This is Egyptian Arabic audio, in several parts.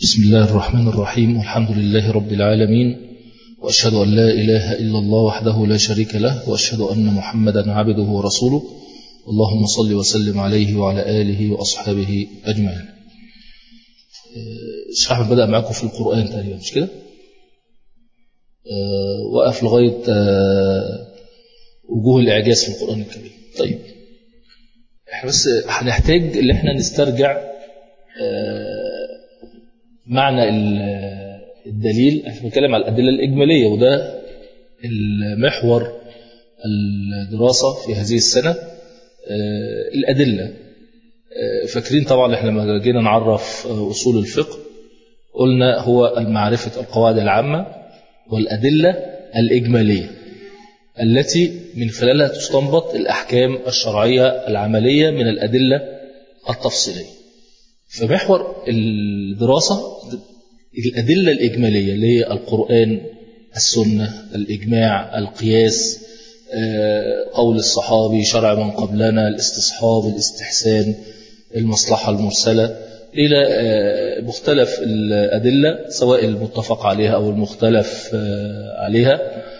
بسم الله الرحمن الرحيم والحمد لله رب العالمين وأشهد أن لا إله إلا الله وحده لا شريك له وأشهد أن محمدا عبده ورسوله اللهم صل وسلم عليه وعلى آله وأصحابه أجمعين الشيخ أحمد بدأ معكم في القرآن تقريبا مش كده أه وقف لغاية أه وجوه الإعجاز في القرآن الكريم طيب احنا بس هنحتاج ان احنا نسترجع أه معنى الدليل احنا بنتكلم على الأدلة الإجمالية وده المحور الدراسة في هذه السنة الأدلة فاكرين طبعا احنا لما جينا نعرف أصول الفقه قلنا هو معرفة القواعد العامة والأدلة الإجمالية التي من خلالها تستنبط الأحكام الشرعية العملية من الأدلة التفصيلية فمحور الدراسة الأدلة الإجمالية اللي هي القرآن السنة الإجماع القياس قول الصحابي شرع من قبلنا الاستصحاب الاستحسان المصلحة المرسلة إلى مختلف الأدلة سواء المتفق عليها أو المختلف عليها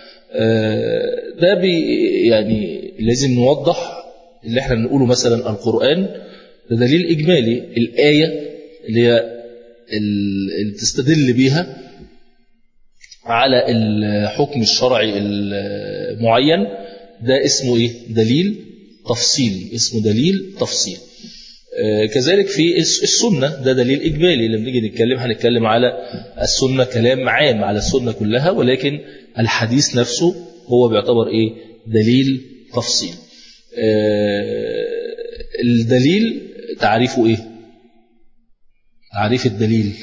ده بي يعني لازم نوضح اللي احنا بنقوله مثلا القرآن ده دليل إجمالي الآية اللي هي اللي تستدل بيها على الحكم الشرعي المعين ده اسمه ايه دليل تفصيلي اسمه دليل تفصيل آه كذلك في السنة ده دليل إجمالي لما نيجي نتكلم هنتكلم على السنة كلام عام على السنة كلها ولكن الحديث نفسه هو بيعتبر ايه دليل تفصيل آه الدليل تعريفه ايه تعريف الدليل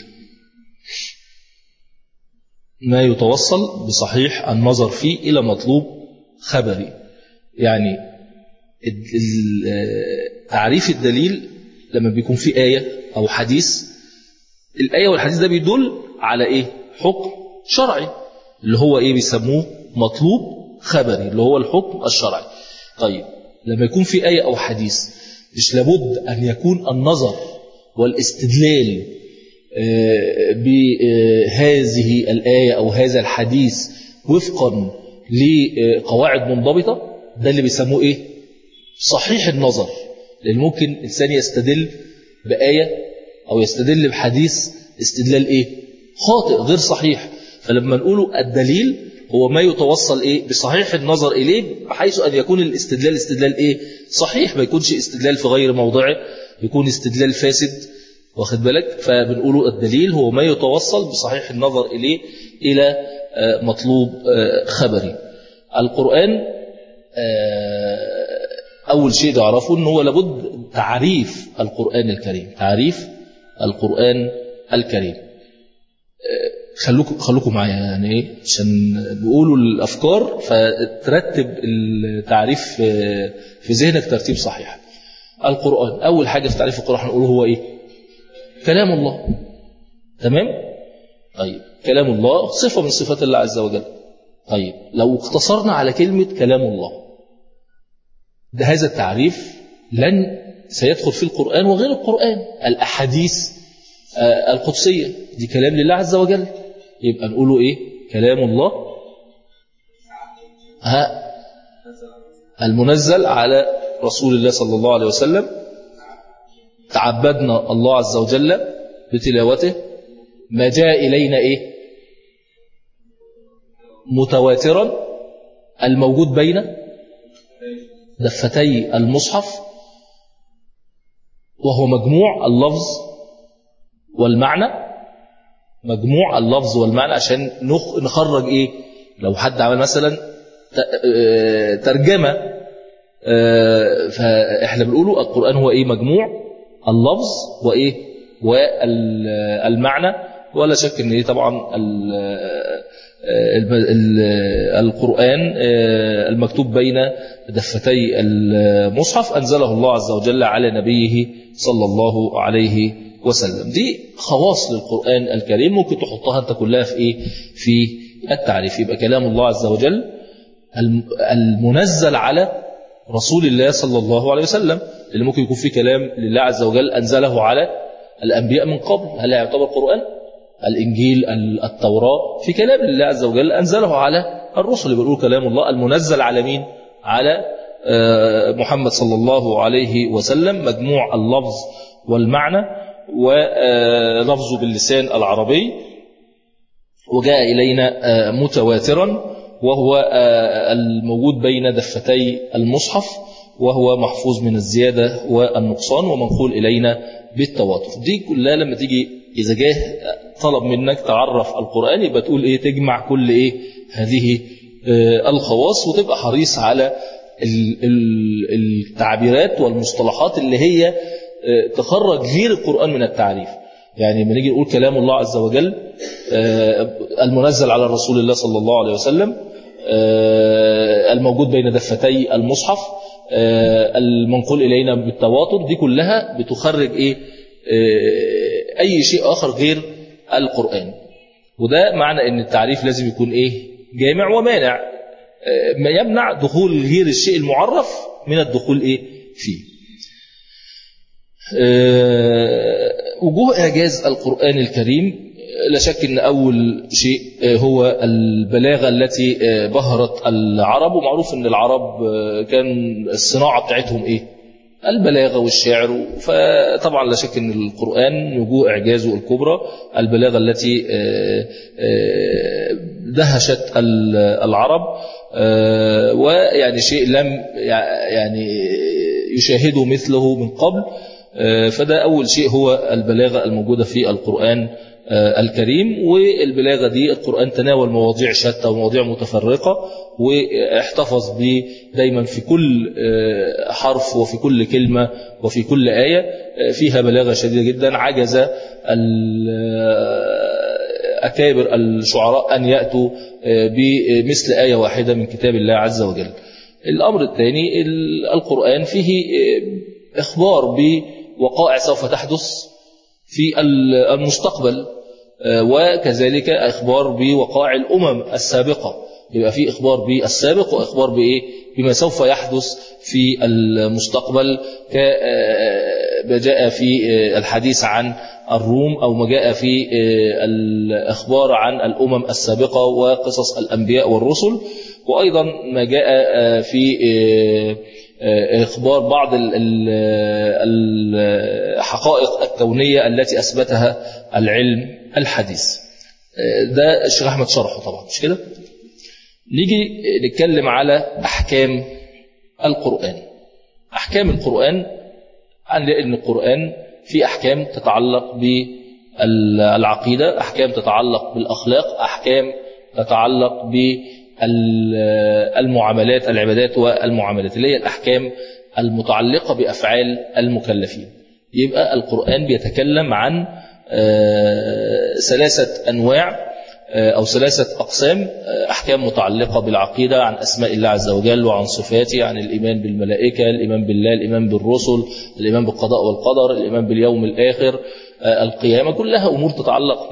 ما يتوصل بصحيح النظر فيه إلى مطلوب خبري يعني تعريف الدليل لما بيكون في آية أو حديث الآية والحديث ده بيدل على إيه حكم شرعي اللي هو إيه بيسموه مطلوب خبري اللي هو الحكم الشرعي طيب لما يكون في آية أو حديث مش لابد أن يكون النظر والاستدلال بهذه الآية أو هذا الحديث وفقا لقواعد منضبطة ده اللي بيسموه إيه صحيح النظر لأن ممكن إنسان يستدل بآية أو يستدل بحديث استدلال إيه خاطئ غير صحيح فلما نقوله الدليل هو ما يتوصل إيه بصحيح النظر إليه بحيث أن يكون الاستدلال استدلال إيه صحيح ما يكونش استدلال في غير موضعه يكون استدلال فاسد واخد بالك فبنقوله الدليل هو ما يتوصل بصحيح النظر إليه إلى مطلوب خبري القرآن أول شيء تعرفه أنه هو لابد تعريف القرآن الكريم تعريف القرآن الكريم خلوكم خلوكم معايا يعني ايه عشان نقولوا الافكار فترتب التعريف في ذهنك ترتيب صحيح القرآن اول حاجه في تعريف القرآن هنقوله هو ايه كلام الله تمام طيب كلام الله صفه من صفات الله عز وجل طيب لو اقتصرنا على كلمه كلام الله ده هذا التعريف لن سيدخل في القرآن وغير القرآن الأحاديث القدسية دي كلام لله عز وجل يبقى نقوله إيه كلام الله ها المنزل على رسول الله صلى الله عليه وسلم تعبدنا الله عز وجل بتلاوته ما جاء إلينا إيه متواترا الموجود بين دفتي المصحف وهو مجموع اللفظ والمعنى مجموع اللفظ والمعنى عشان نخرج ايه لو حد عمل مثلا ترجمة فاحنا بنقوله القرآن هو ايه مجموع اللفظ وايه والمعنى ولا شك ان ايه طبعا القرآن المكتوب بين دفتي المصحف أنزله الله عز وجل على نبيه صلى الله عليه وسلم دي خواص للقرآن الكريم ممكن تحطها أنت كلها في إيه في التعريف يبقى كلام الله عز وجل المنزل على رسول الله صلى الله عليه وسلم اللي ممكن يكون فيه كلام لله عز وجل أنزله على الأنبياء من قبل هل يعتبر قرآن؟ الإنجيل التوراة في كلام الله عز وجل أنزله على الرسل بيقول كلام الله المنزل على مين على محمد صلى الله عليه وسلم مجموع اللفظ والمعنى ولفظه باللسان العربي وجاء إلينا متواترا وهو الموجود بين دفتي المصحف وهو محفوظ من الزيادة والنقصان ومنقول إلينا بالتواتر دي كلها لما تيجي إذا جاه طلب منك تعرف القرآن يبقى تقول إيه تجمع كل إيه هذه الخواص وتبقى حريص على التعبيرات والمصطلحات اللي هي تخرج غير القرآن من التعريف يعني لما نيجي نقول كلام الله عز وجل المنزل على رسول الله صلى الله عليه وسلم الموجود بين دفتي المصحف المنقول إلينا بالتواتر دي كلها بتخرج إيه أي شيء آخر غير القرآن وده معنى أن التعريف لازم يكون إيه جامع ومانع ما يمنع دخول غير الشيء المعرف من الدخول إيه فيه وجوه إعجاز القرآن الكريم لا شك أن أول شيء هو البلاغة التي بهرت العرب ومعروف أن العرب كان الصناعة بتاعتهم إيه البلاغة والشعر فطبعا لا شك أن القرآن وجوه إعجازه الكبرى البلاغة التي دهشت العرب ويعني شيء لم يعني يشاهده مثله من قبل فده أول شيء هو البلاغة الموجودة في القرآن الكريم والبلاغة دي القرآن تناول مواضيع شتى ومواضيع متفرقة واحتفظ به دايما في كل حرف وفي كل كلمة وفي كل آية فيها بلاغة شديدة جدا عجز أكابر الشعراء أن يأتوا بمثل آية واحدة من كتاب الله عز وجل الأمر الثاني القرآن فيه إخبار بوقائع سوف تحدث في المستقبل وكذلك إخبار بوقائع الأمم السابقة يبقى في إخبار بالسابق وإخبار بإيه بما سوف يحدث في المستقبل كما جاء في الحديث عن الروم أو ما جاء في الإخبار عن الأمم السابقة وقصص الأنبياء والرسل وأيضا ما جاء في إخبار بعض الحقائق الكونية التي أثبتها العلم الحديث ده الشيخ أحمد شرحه طبعا مش كده نيجي نتكلم على أحكام القرآن أحكام القرآن عن أن القرآن في أحكام تتعلق بالعقيدة أحكام تتعلق بالأخلاق أحكام تتعلق بالمعاملات العبادات والمعاملات اللي هي الأحكام المتعلقة بأفعال المكلفين يبقى القرآن بيتكلم عن ثلاثة أنواع أو ثلاثة أقسام أحكام متعلقة بالعقيدة عن أسماء الله عز وجل وعن صفاته عن الإيمان بالملائكة الإيمان بالله الإيمان بالرسل الإيمان بالقضاء والقدر الإيمان باليوم الآخر القيامة كلها أمور تتعلق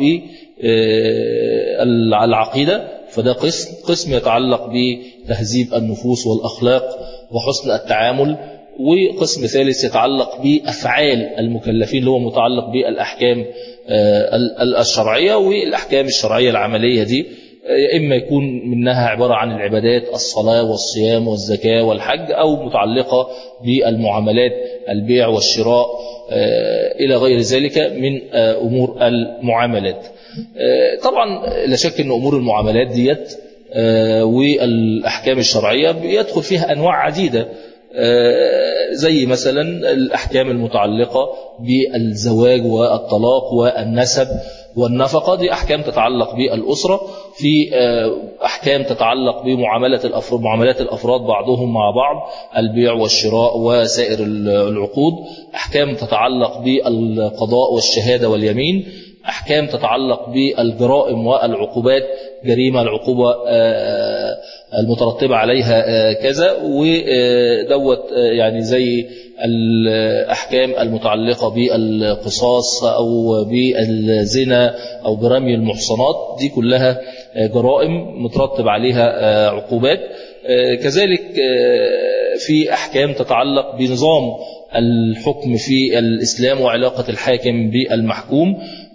بالعقيدة فده قسم قسم يتعلق بتهذيب النفوس والأخلاق وحسن التعامل وقسم ثالث يتعلق بأفعال المكلفين اللي هو متعلق بالأحكام الشرعية والأحكام الشرعية العملية دي إما يكون منها عبارة عن العبادات الصلاة والصيام والزكاة والحج أو متعلقة بالمعاملات البيع والشراء إلى غير ذلك من أمور المعاملات طبعا لا شك أن أمور المعاملات ديت والأحكام الشرعية يدخل فيها أنواع عديدة زي مثلا الأحكام المتعلقة بالزواج والطلاق والنسب والنفقة دي أحكام تتعلق بالأسرة في أحكام تتعلق بمعاملة الأفراد معاملات الأفراد بعضهم مع بعض البيع والشراء وسائر العقود أحكام تتعلق بالقضاء والشهادة واليمين أحكام تتعلق بالجرائم والعقوبات جريمة العقوبة المترتبة عليها كذا ودوت يعني زي الأحكام المتعلقة بالقصاص أو بالزنا أو برمي المحصنات دي كلها جرائم مترتب عليها عقوبات كذلك في أحكام تتعلق بنظام الحكم في الإسلام وعلاقة الحاكم بالمحكوم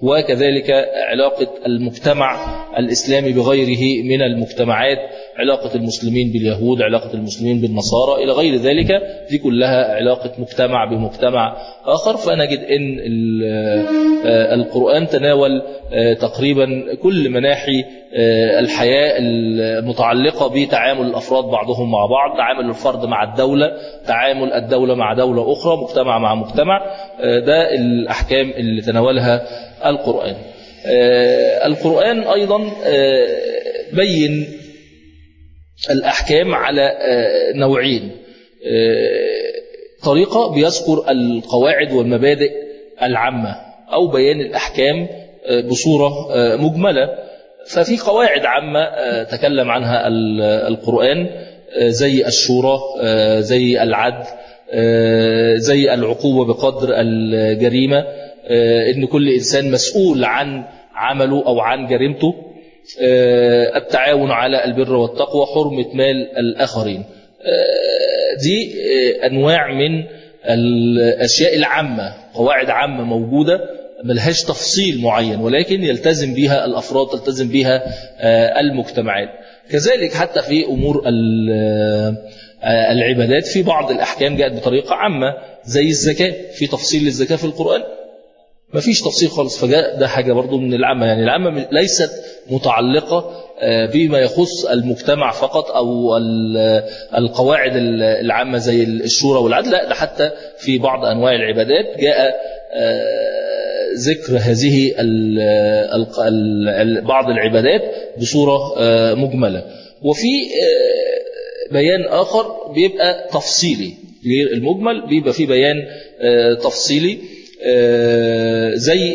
وكذلك علاقة المجتمع الإسلامي بغيره من المجتمعات علاقة المسلمين باليهود علاقة المسلمين بالنصارى إلى غير ذلك دي كلها علاقة مجتمع بمجتمع آخر فنجد أن القرآن تناول تقريبا كل مناحي الحياة المتعلقة بتعامل الأفراد بعضهم مع بعض تعامل الفرد مع الدولة تعامل الدولة مع دولة أخرى مجتمع مع مجتمع ده الأحكام اللي تناولها القرآن القرآن أيضا بين الأحكام على نوعين طريقة بيذكر القواعد والمبادئ العامة أو بيان الأحكام بصورة مجملة ففي قواعد عامة تكلم عنها القرآن زي الشورى زي العدل زي العقوبة بقدر الجريمة إن كل إنسان مسؤول عن عمله أو عن جريمته التعاون على البر والتقوى حرمة مال الآخرين دي أنواع من الأشياء العامة قواعد عامة موجودة ملهاش تفصيل معين ولكن يلتزم بها الأفراد تلتزم بها المجتمعات كذلك حتى في أمور العبادات في بعض الأحكام جاءت بطريقة عامة زي الزكاة في تفصيل للزكاة في القرآن ما فيش تفصيل خالص فجاء ده حاجة برضو من العامة يعني العامة ليست متعلقة بما يخص المجتمع فقط أو القواعد العامة زي الشورى والعدل لا ده حتى في بعض أنواع العبادات جاء ذكر هذه بعض العبادات بصورة مجملة وفي بيان آخر بيبقى تفصيلي غير المجمل بيبقى في بيان تفصيلي زي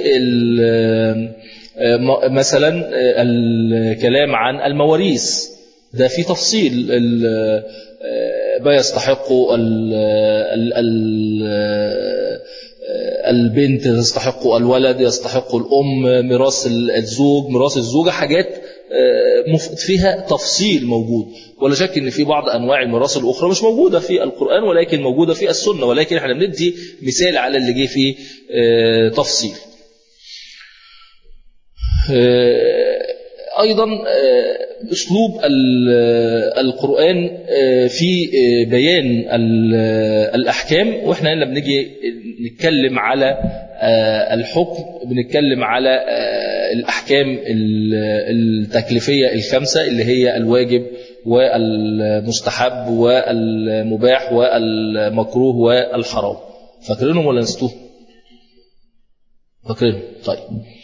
مثلا الكلام عن المواريث ده في تفصيل ما يستحق البنت يستحق الولد يستحق الأم ميراث الزوج ميراث الزوجة حاجات فيها تفصيل موجود ولا شك ان في بعض انواع الميراث الاخرى مش موجوده في القران ولكن موجوده في السنه ولكن احنا بندي مثال على اللي جه فيه تفصيل ايضا اسلوب القران في بيان الاحكام واحنا هنا بنيجي نتكلم على الحكم بنتكلم على الأحكام التكليفية الخمسة اللي هي الواجب والمستحب والمباح والمكروه والحرام فاكرينهم ولا نستوه فاكرينهم طيب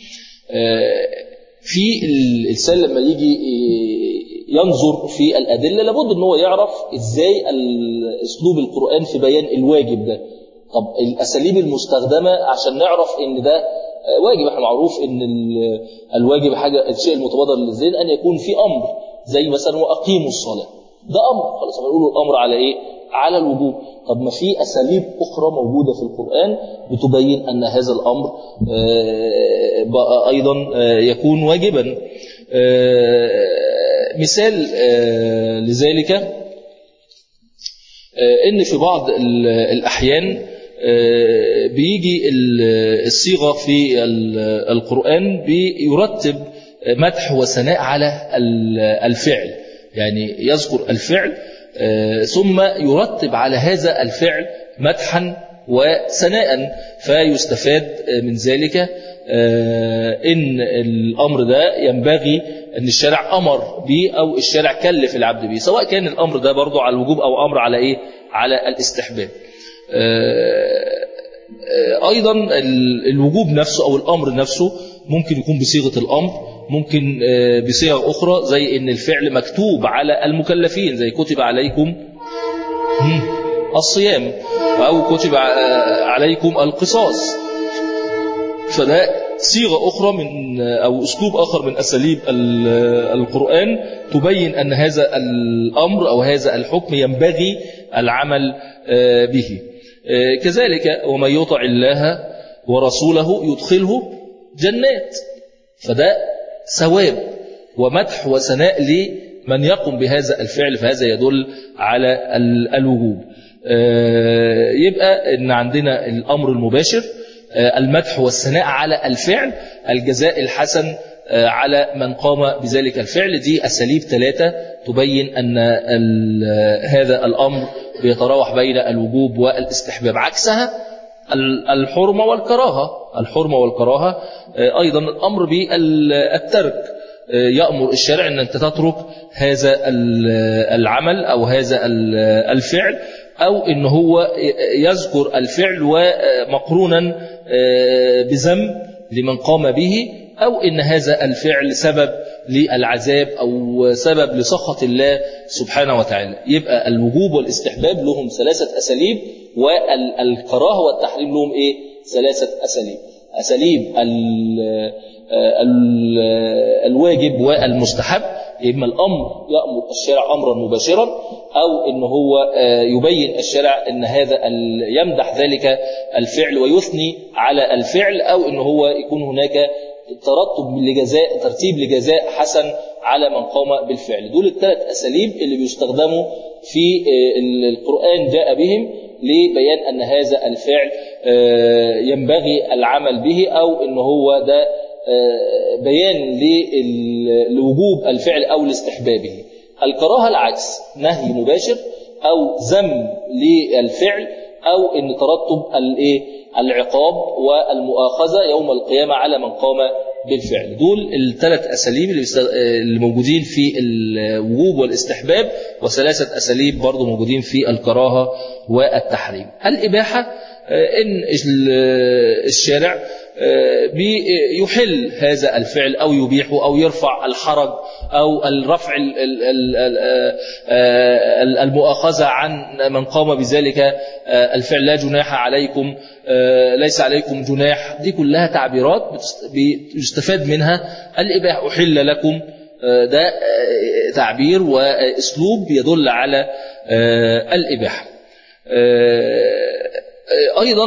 في الإنسان لما يجي ينظر في الأدلة لابد ان هو يعرف ازاي اسلوب القرآن في بيان الواجب ده طب الأساليب المستخدمة عشان نعرف ان ده واجب احنا معروف ان الواجب حاجة الشيء المتبادر للذهن ان يكون في امر زي مثلا واقيموا الصلاة ده امر خلاص بنقول الامر على ايه على الوجوب طب ما في اساليب اخرى موجودة في القرآن بتبين ان هذا الامر بقى ايضا يكون واجبا مثال لذلك ان في بعض الاحيان بيجي الصيغة في القرآن بيرتب مدح وثناء على الفعل يعني يذكر الفعل ثم يرتب على هذا الفعل مدحا وثناء فيستفاد من ذلك ان الامر ده ينبغي ان الشارع امر به او الشارع كلف العبد به سواء كان الامر ده برضه على الوجوب او امر على ايه على الاستحباب ايضا الوجوب نفسه او الامر نفسه ممكن يكون بصيغه الامر ممكن بصيغه اخرى زي ان الفعل مكتوب على المكلفين زي كتب عليكم الصيام او كتب عليكم القصاص فده صيغه اخرى من او اسلوب اخر من اساليب القران تبين ان هذا الامر او هذا الحكم ينبغي العمل به كذلك ومن يطع الله ورسوله يدخله جنات فده ثواب ومدح وثناء لمن يقوم بهذا الفعل فهذا يدل على الوجوب يبقى ان عندنا الامر المباشر المدح والثناء على الفعل الجزاء الحسن على من قام بذلك الفعل دي أساليب ثلاثة تبين أن هذا الأمر بيتراوح بين الوجوب والاستحباب عكسها الحرمة والكراهة الحرمة والكراهة أيضا الأمر بالترك يأمر الشارع أن أنت تترك هذا العمل أو هذا الفعل أو أن هو يذكر الفعل ومقرونا بذنب لمن قام به أو إن هذا الفعل سبب للعذاب أو سبب لسخط الله سبحانه وتعالى يبقى الوجوب والاستحباب لهم ثلاثة أساليب والكراهة والتحريم لهم إيه؟ ثلاثة أساليب أساليب الواجب والمستحب إما الأمر يأمر الشارع أمرا مباشرا أو إن هو يبين الشارع أن هذا يمدح ذلك الفعل ويثني على الفعل أو إن هو يكون هناك ترتب لجزاء ترتيب لجزاء حسن على من قام بالفعل دول الثلاث أساليب اللي بيستخدموا في القرآن جاء بهم لبيان أن هذا الفعل ينبغي العمل به أو أن هو ده بيان لوجوب الفعل أو لاستحبابه الكراهة العكس نهي مباشر أو ذم للفعل أو أن ترتب الايه العقاب والمؤاخذة يوم القيامة على من قام بالفعل دول الثلاث أساليب اللي موجودين في الوجوب والاستحباب وثلاثة أساليب برضو موجودين في الكراهة والتحريم الإباحة إن الشارع بيحل هذا الفعل أو يبيحه أو يرفع الحرج أو الرفع المؤاخذة عن من قام بذلك الفعل لا جناح عليكم ليس عليكم جناح دي كلها تعبيرات بيستفاد منها الإباحة أحل لكم ده تعبير واسلوب يدل على الإباحة أيضا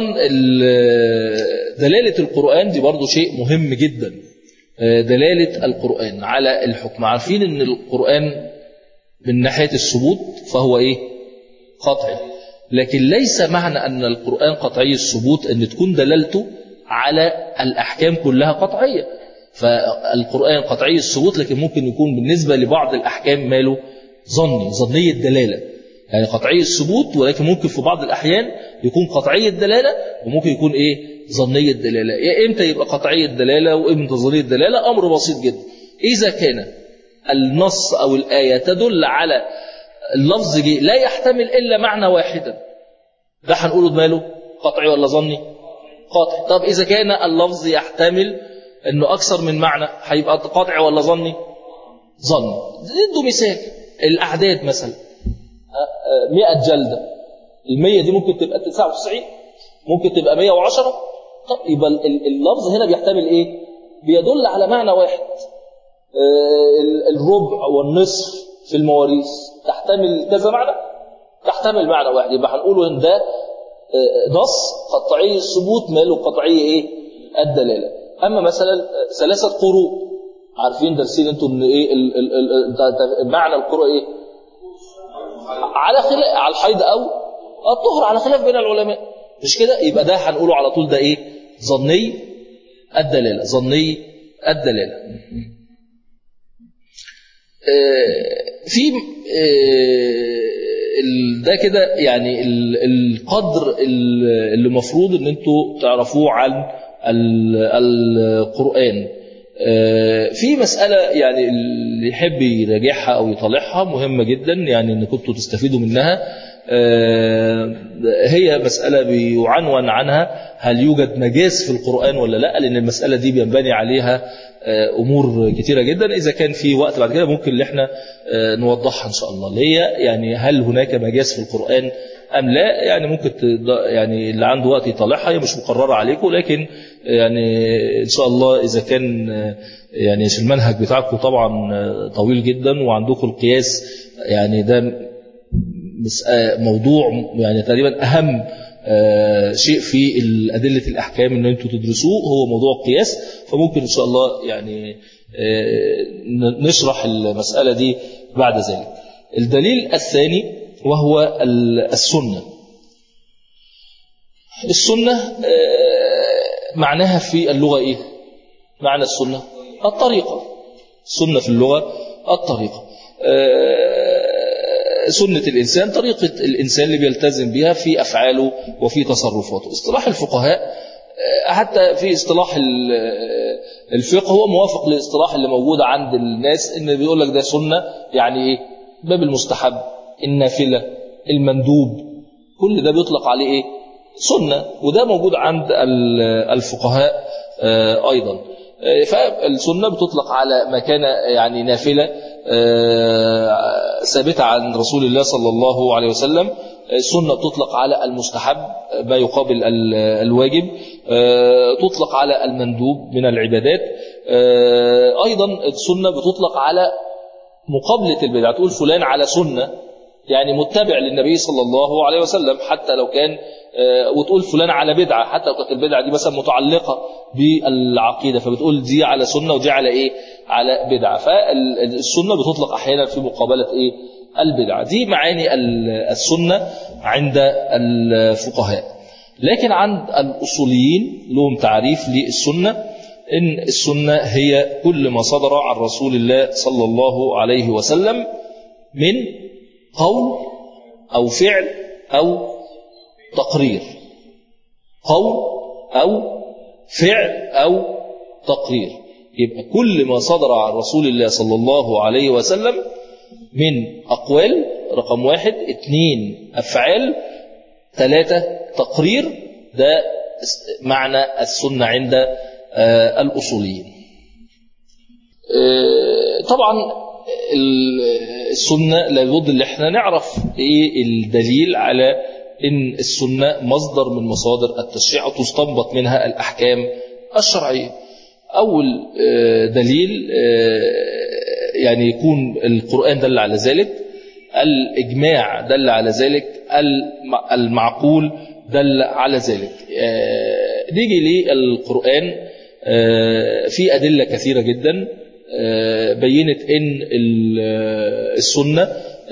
دلالة القرآن دي برضو شيء مهم جدا دلالة القرآن على الحكم عارفين ان القرآن من ناحية الثبوت فهو ايه قطعي لكن ليس معنى ان القرآن قطعي الثبوت ان تكون دلالته على الأحكام كلها قطعية فالقرآن قطعي الثبوت لكن ممكن يكون بالنسبة لبعض الأحكام ماله ظني ظني الدلالة يعني قطعي الثبوت ولكن ممكن في بعض الأحيان يكون قطعي الدلالة وممكن يكون إيه ظني الدلالة يا إمتى يبقى قطعي الدلالة وإمتى ظني الدلالة أمر بسيط جدا إذا كان النص أو الآية تدل على اللفظ جي لا يحتمل إلا معنى واحدا ده هنقوله ماله قطعي ولا ظني قاطع طب إذا كان اللفظ يحتمل أنه أكثر من معنى هيبقى قاطع ولا ظني ظني ادوا مثال الأعداد مثلا 100 جلدة المية دي ممكن تبقى 99 ممكن تبقى 110 طب يبقى اللفظ هنا بيحتمل ايه بيدل على معنى واحد الربع والنصف في المواريث تحتمل كذا معنى تحتمل معنى واحد يبقى هنقوله ان ده نص قطعي الثبوت ماله قطعي ايه الدلاله اما مثلا ثلاثه قروء عارفين دارسين انتم ان ايه معنى القروء ايه على خلاف على الحيض او الطهر على خلاف بين العلماء مش كده يبقى ده هنقوله على طول ده ايه ظني الدلاله ظني الدلاله في ده كده يعني القدر اللي مفروض ان انتوا تعرفوه عن القرآن في مسألة يعني اللي يحب يراجعها أو يطالعها مهمة جدا يعني ان كنتوا تستفيدوا منها هي مسألة بيعنون عنها هل يوجد مجاز في القرآن ولا لا لأن المسألة دي بينبني عليها أمور كتيرة جدا إذا كان في وقت بعد كده ممكن اللي احنا نوضحها إن شاء الله اللي هي يعني هل هناك مجاز في القرآن أم لا يعني ممكن يعني اللي عنده وقت يطلعها هي مش مقررة عليكم لكن يعني إن شاء الله إذا كان يعني المنهج بتاعكم طبعا طويل جدا وعندكم القياس يعني ده موضوع يعني تقريبا أهم شيء في أدلة الأحكام أن أنتم تدرسوه هو موضوع القياس فممكن إن شاء الله يعني نشرح المسألة دي بعد ذلك الدليل الثاني وهو السنة السنة معناها في اللغة إيه معنى السنة الطريقة السنة في اللغة الطريقة سنة الإنسان طريقة الإنسان اللي بيلتزم بها في أفعاله وفي تصرفاته اصطلاح الفقهاء حتى في اصطلاح الفقه هو موافق للاصطلاح اللي موجود عند الناس ان بيقول لك ده سنة يعني ايه باب المستحب النافلة المندوب كل ده بيطلق عليه ايه سنة وده موجود عند الفقهاء ايضا فالسنة بتطلق على ما كان يعني نافلة ثابتة عن رسول الله صلى الله عليه وسلم السنة تطلق على المستحب ما يقابل الواجب تطلق على المندوب من العبادات أيضا السنة بتطلق على مقابلة البدعة تقول فلان على سنة يعني متبع للنبي صلى الله عليه وسلم حتى لو كان وتقول فلان على بدعة حتى لو كانت البدعة دي مثلا متعلقة بالعقيدة فبتقول دي على سنة ودي على إيه على بدعة فالسنة بتطلق أحيانا في مقابلة إيه البدعة دي معاني السنة عند الفقهاء لكن عند الأصوليين لهم تعريف للسنة إن السنة هي كل ما صدر عن رسول الله صلى الله عليه وسلم من قول أو فعل أو تقرير قول أو فعل أو تقرير يبقى كل ما صدر عن رسول الله صلى الله عليه وسلم من أقوال رقم واحد اثنين أفعال ثلاثة تقرير ده معنى السنة عند الأصوليين طبعا السنة لابد ان احنا نعرف ايه الدليل على ان السنة مصدر من مصادر التشريع وتستنبط منها الأحكام الشرعية أول دليل يعني يكون القرآن دل على ذلك الإجماع دل على ذلك المعقول دل على ذلك نيجي للقرآن في أدلة كثيرة جدا بينت أن السنة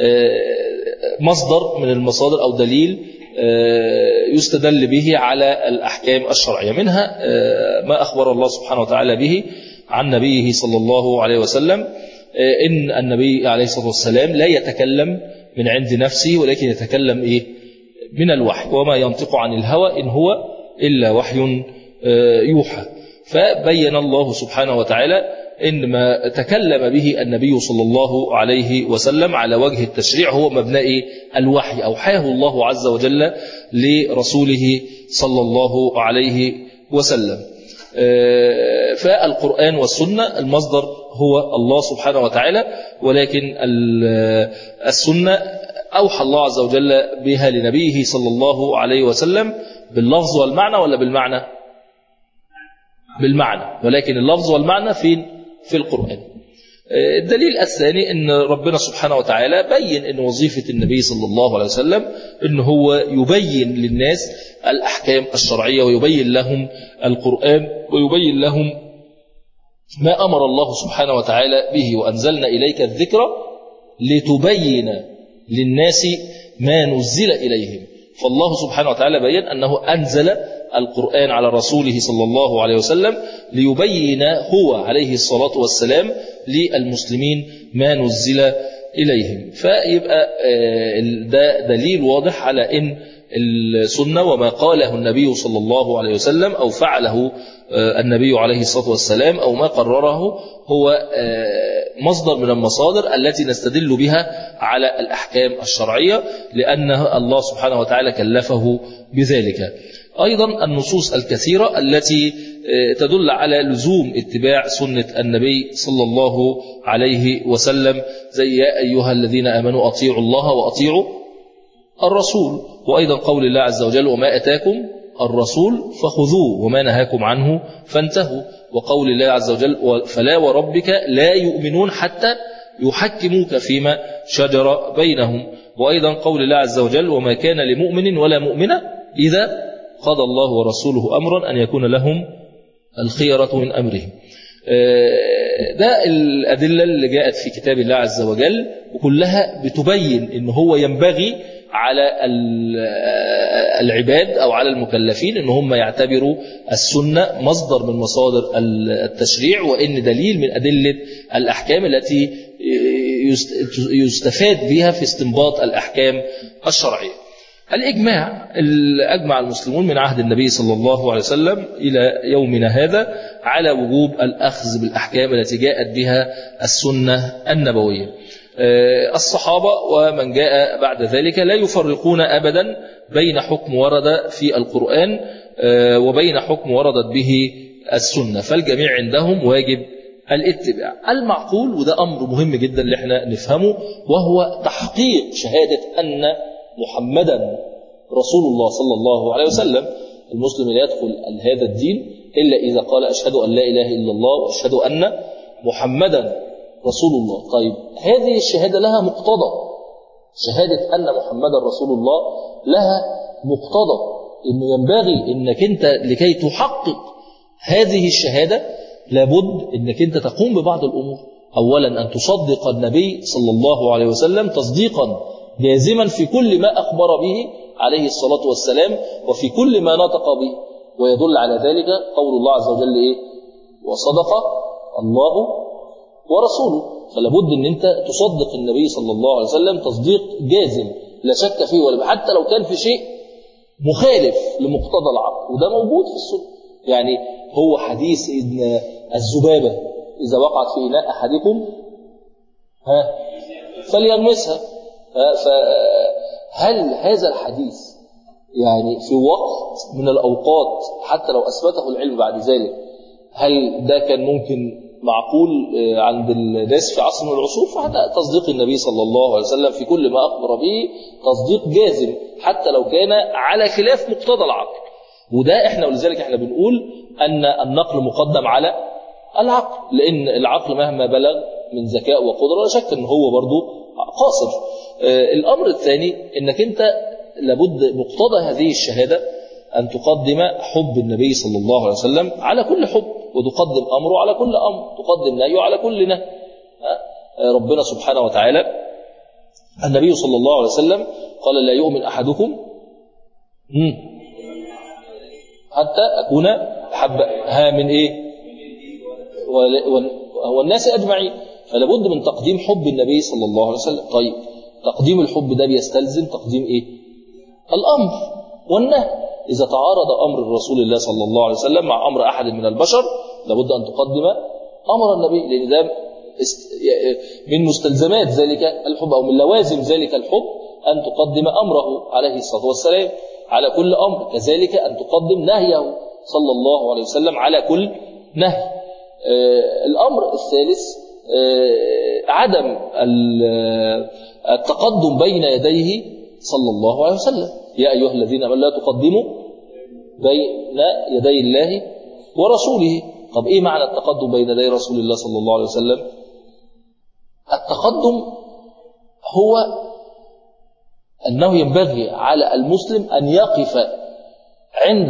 مصدر من المصادر أو دليل يستدل به على الأحكام الشرعية منها ما أخبر الله سبحانه وتعالى به عن نبيه صلى الله عليه وسلم إن النبي عليه الصلاة والسلام لا يتكلم من عند نفسه ولكن يتكلم إيه من الوحي وما ينطق عن الهوى إن هو إلا وحي يوحى فبين الله سبحانه وتعالى إن ما تكلم به النبي صلى الله عليه وسلم على وجه التشريع هو مبنى الوحي أوحاه الله عز وجل لرسوله صلى الله عليه وسلم فالقرآن والسنة المصدر هو الله سبحانه وتعالى ولكن السنة أوحى الله عز وجل بها لنبيه صلى الله عليه وسلم باللفظ والمعنى ولا بالمعنى بالمعنى ولكن اللفظ والمعنى فين في القرآن الدليل الثاني أن ربنا سبحانه وتعالى بين أن وظيفة النبي صلى الله عليه وسلم أن هو يبين للناس الأحكام الشرعية ويبين لهم القرآن ويبين لهم ما أمر الله سبحانه وتعالى به وأنزلنا إليك الذكر لتبين للناس ما نزل إليهم فالله سبحانه وتعالى بين أنه أنزل القرآن على رسوله صلى الله عليه وسلم ليبين هو عليه الصلاة والسلام للمسلمين ما نزل إليهم فيبقى ده دليل واضح على أن السنة وما قاله النبي صلى الله عليه وسلم أو فعله النبي عليه الصلاة والسلام أو ما قرره هو مصدر من المصادر التي نستدل بها على الأحكام الشرعية لأن الله سبحانه وتعالى كلفه بذلك أيضا النصوص الكثيرة التي تدل على لزوم اتباع سنة النبي صلى الله عليه وسلم زي يا أيها الذين آمنوا أطيعوا الله وأطيعوا الرسول وأيضا قول الله عز وجل وما أتاكم الرسول فخذوه وما نهاكم عنه فانتهوا وقول الله عز وجل فلا وربك لا يؤمنون حتى يحكموك فيما شجر بينهم وأيضا قول الله عز وجل وما كان لمؤمن ولا مؤمنة إذا قضى الله ورسوله أمرا أن يكون لهم الخيرة من أمرهم ده الأدلة اللي جاءت في كتاب الله عز وجل وكلها بتبين إن هو ينبغي على العباد أو على المكلفين أن هم يعتبروا السنة مصدر من مصادر التشريع وإن دليل من أدلة الأحكام التي يستفاد بها في استنباط الأحكام الشرعية الإجماع أجمع المسلمون من عهد النبي صلى الله عليه وسلم إلى يومنا هذا على وجوب الأخذ بالأحكام التي جاءت بها السنة النبوية الصحابة ومن جاء بعد ذلك لا يفرقون أبدا بين حكم ورد في القرآن وبين حكم وردت به السنة فالجميع عندهم واجب الاتباع المعقول وده أمر مهم جدا اللي احنا نفهمه وهو تحقيق شهادة أن محمدا رسول الله صلى الله عليه وسلم المسلم لا يدخل هذا الدين إلا إذا قال أشهد أن لا إله إلا الله وأشهد أن محمدا رسول الله طيب هذه الشهادة لها مقتضى شهادة أن محمدا رسول الله لها مقتضى إنه ينبغي إنك أنت لكي تحقق هذه الشهادة لابد إنك أنت تقوم ببعض الأمور أولا أن تصدق النبي صلى الله عليه وسلم تصديقا جازما في كل ما أخبر به عليه الصلاة والسلام وفي كل ما نطق به ويدل على ذلك قول الله عز وجل إيه وصدق الله ورسوله فلابد ان انت تصدق النبي صلى الله عليه وسلم تصديق جازم لا شك فيه ولا حتى لو كان في شيء مخالف لمقتضى العقل وده موجود في السنه يعني هو حديث ان الذبابه اذا وقعت في اناء احدكم ها فليغمسها فهل هذا الحديث يعني في وقت من الاوقات حتى لو اثبته العلم بعد ذلك هل ده كان ممكن معقول عند الناس في عصر من العصور فهذا تصديق النبي صلى الله عليه وسلم في كل ما أخبر به تصديق جازم حتى لو كان على خلاف مقتضى العقل وده احنا ولذلك احنا بنقول أن النقل مقدم على العقل لأن العقل مهما بلغ من ذكاء وقدرة لا شك أن هو برضه قاصر الأمر الثاني أنك أنت لابد مقتضى هذه الشهادة أن تقدم حب النبي صلى الله عليه وسلم على كل حب وتقدم أمره على كل أمر تقدم نهيه على كل نهي ربنا سبحانه وتعالى النبي صلى الله عليه وسلم قال لا يؤمن أحدكم حتى أكون حب ها من إيه والناس أجمعين فلابد من تقديم حب النبي صلى الله عليه وسلم طيب تقديم الحب ده بيستلزم تقديم إيه الأمر والنهي إذا تعارض أمر رسول الله صلى الله عليه وسلم مع أمر أحد من البشر لابد أن تقدم أمر النبي لأن ده من مستلزمات ذلك الحب أو من لوازم ذلك الحب أن تقدم أمره عليه الصلاة والسلام على كل أمر كذلك أن تقدم نهيه صلى الله عليه وسلم على كل نهي الأمر الثالث عدم التقدم بين يديه صلى الله عليه وسلم يا أيها الذين آمنوا لا تقدموا بين يدي الله ورسوله طب إيه معنى التقدم بين يدي رسول الله صلى الله عليه وسلم التقدم هو أنه ينبغي على المسلم أن يقف عند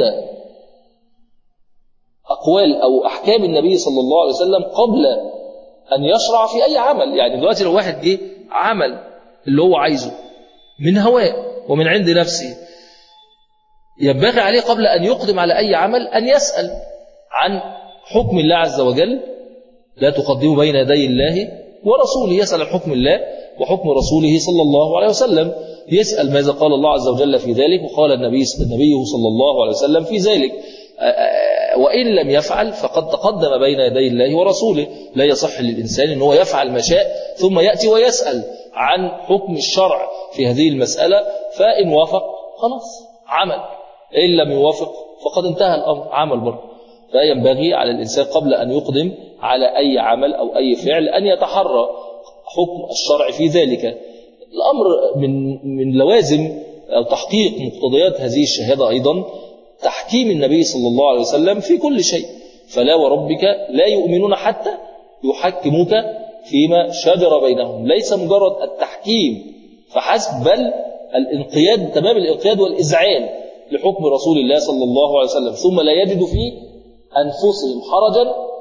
أقوال أو أحكام النبي صلى الله عليه وسلم قبل أن يشرع في أي عمل يعني دلوقتي لو واحد جه عمل اللي هو عايزه من هواه ومن عند نفسه ينبغي عليه قبل أن يقدم على أي عمل أن يسأل عن حكم الله عز وجل لا تقدموا بين يدي الله ورسوله يسأل عن حكم الله وحكم رسوله صلى الله عليه وسلم يسأل ماذا قال الله عز وجل في ذلك وقال النبي النبي صلى الله عليه وسلم في ذلك وإن لم يفعل فقد تقدم بين يدي الله ورسوله لا يصح للإنسان أنه يفعل ما شاء ثم يأتي ويسأل عن حكم الشرع في هذه المسألة فإن وافق خلاص عمل إن لم يوافق فقد انتهى الأمر عمل برضه فينبغي على الإنسان قبل أن يقدم على أي عمل أو أي فعل أن يتحرى حكم الشرع في ذلك الأمر من من لوازم أو تحقيق مقتضيات هذه الشهادة أيضا تحكيم النبي صلى الله عليه وسلم في كل شيء فلا وربك لا يؤمنون حتى يحكموك فيما شجر بينهم ليس مجرد التحكيم فحسب بل الانقياد تمام الانقياد والإذعان لحكم رسول الله صلى الله عليه وسلم ثم لا يجد في أنفسهم حرجا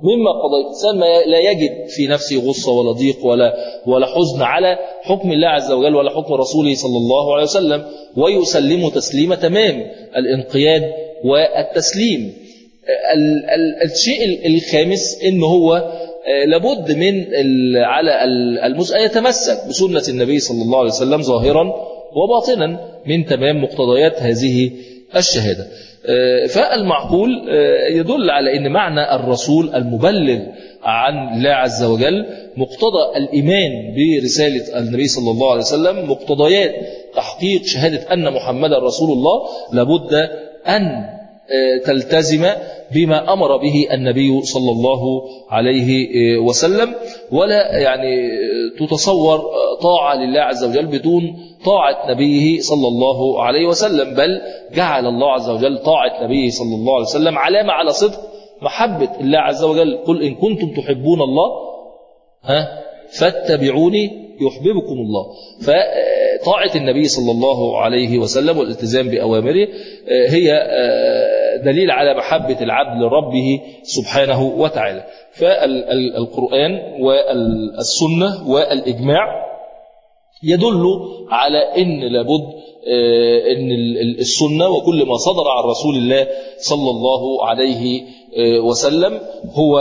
مما قضيت الإنسان ما لا يجد في نفسه غصة ولا ضيق ولا ولا حزن على حكم الله عز وجل ولا حكم رسوله صلى الله عليه وسلم ويسلم تسليم تمام الانقياد والتسليم ال ال الشيء الخامس ان هو لابد من على المسلم أن يتمسك بسنة النبي صلى الله عليه وسلم ظاهرا وباطنا من تمام مقتضيات هذه الشهادة فالمعقول يدل على أن معنى الرسول المبلغ عن الله عز وجل مقتضى الإيمان برسالة النبي صلى الله عليه وسلم مقتضيات تحقيق شهادة أن محمد رسول الله لابد أن تلتزم بما أمر به النبي صلى الله عليه وسلم ولا يعني تتصور طاعة لله عز وجل بدون طاعة نبيه صلى الله عليه وسلم بل جعل الله عز وجل طاعة نبيه صلى الله عليه وسلم علامة على صدق محبة الله عز وجل قل إن كنتم تحبون الله ها فاتبعوني يحببكم الله فطاعة النبي صلى الله عليه وسلم والالتزام بأوامره هي دليل على محبة العبد لربه سبحانه وتعالى فالقرآن والسنة والإجماع يدل على أن لابد أن السنة وكل ما صدر عن رسول الله صلى الله عليه وسلم هو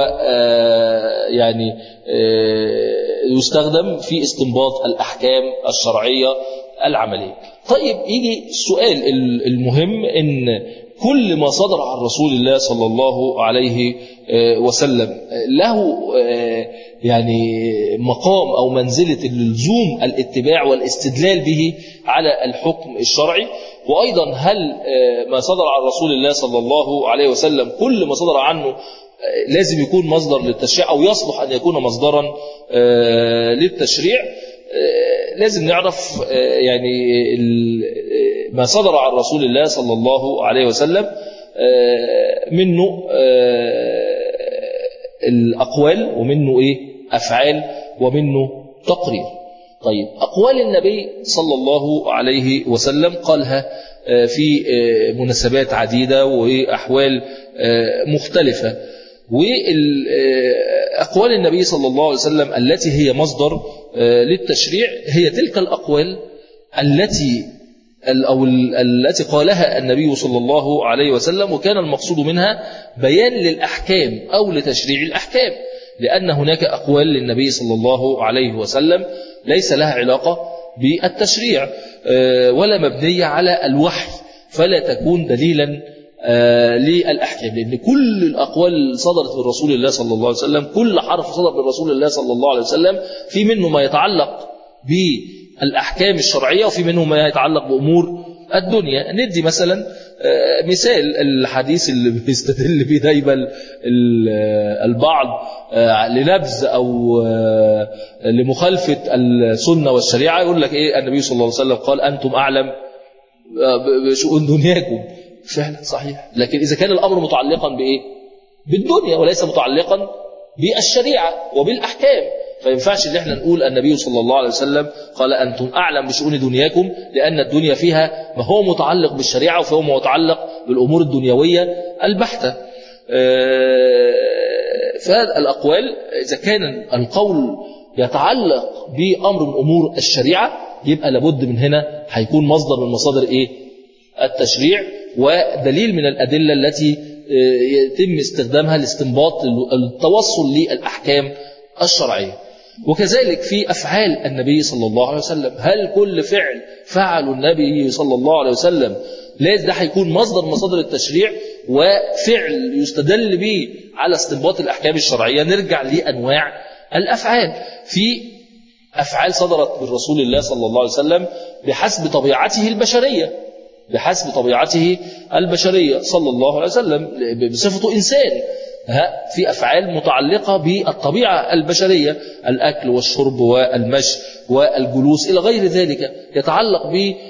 يعني يستخدم في استنباط الأحكام الشرعية العملية طيب يجي السؤال المهم أن كل ما صدر عن رسول الله صلى الله عليه وسلم له يعني مقام أو منزلة اللزوم الاتباع والاستدلال به على الحكم الشرعي وأيضا هل ما صدر عن رسول الله صلى الله عليه وسلم كل ما صدر عنه لازم يكون مصدر للتشريع أو يصلح أن يكون مصدرا للتشريع لازم نعرف يعني ما صدر عن رسول الله صلى الله عليه وسلم منه الأقوال ومنه إيه أفعال ومنه تقرير طيب أقوال النبي صلى الله عليه وسلم قالها في مناسبات عديدة وأحوال مختلفة وأقوال النبي صلى الله عليه وسلم التي هي مصدر للتشريع هي تلك الأقوال التي أو التي قالها النبي صلى الله عليه وسلم وكان المقصود منها بيان للأحكام أو لتشريع الأحكام لأن هناك أقوال للنبي صلى الله عليه وسلم ليس لها علاقة بالتشريع ولا مبنية على الوحي فلا تكون دليلا للأحكام لأن كل الأقوال صدرت من رسول الله صلى الله عليه وسلم كل حرف صدر من رسول الله صلى الله عليه وسلم في منه ما يتعلق بالأحكام الشرعية وفي منه ما يتعلق بأمور الدنيا ندي مثلا مثال الحديث اللي بيستدل به دايما البعض لنبذ أو لمخالفة السنة والشريعة يقول لك إيه النبي صلى الله عليه وسلم قال أنتم أعلم بشؤون دنياكم فعلا صحيح لكن إذا كان الأمر متعلقا بإيه بالدنيا وليس متعلقا بالشريعة وبالأحكام فينفعش ان احنا نقول النبي صلى الله عليه وسلم قال أنتم أعلم بشؤون دنياكم لأن الدنيا فيها ما هو متعلق بالشريعة وفهو متعلق بالأمور الدنيوية البحتة فهذا الأقوال إذا كان القول يتعلق بأمر من أمور الشريعة يبقى لابد من هنا هيكون مصدر من مصادر إيه التشريع ودليل من الأدلة التي يتم استخدامها لاستنباط التوصل للأحكام الشرعية وكذلك في أفعال النبي صلى الله عليه وسلم هل كل فعل فعله النبي صلى الله عليه وسلم لازم ده هيكون مصدر مصادر التشريع وفعل يستدل به على استنباط الأحكام الشرعية نرجع لأنواع الأفعال في أفعال صدرت من رسول الله صلى الله عليه وسلم بحسب طبيعته البشرية بحسب طبيعته البشرية صلى الله عليه وسلم بصفته إنسان في أفعال متعلقة بالطبيعة البشرية الأكل والشرب والمشي والجلوس إلى غير ذلك يتعلق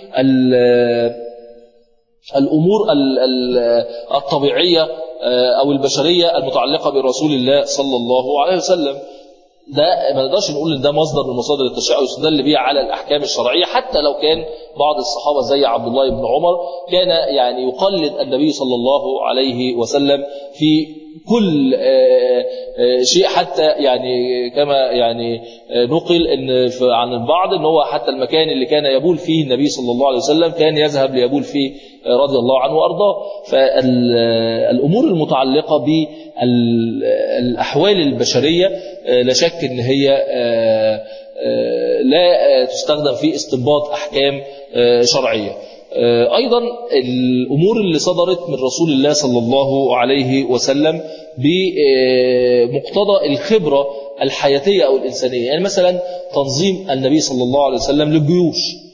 بالأمور الطبيعية أو البشرية المتعلقة برسول الله صلى الله عليه وسلم ده ما نقدرش نقول ان ده مصدر من مصادر التشريع ويستدل به على الاحكام الشرعيه حتى لو كان بعض الصحابه زي عبد الله بن عمر كان يعني يقلد النبي صلى الله عليه وسلم في كل شيء حتى يعني كما يعني نقل ان عن البعض ان هو حتى المكان اللي كان يبول فيه النبي صلى الله عليه وسلم كان يذهب ليبول فيه رضي الله عنه وارضاه فالامور المتعلقه بالاحوال البشريه لا شك ان هي لا تستخدم في استنباط احكام شرعيه أيضا الأمور اللي صدرت من رسول الله صلى الله عليه وسلم بمقتضى الخبرة الحياتية أو الإنسانية يعني مثلا تنظيم النبي صلى الله عليه وسلم للجيوش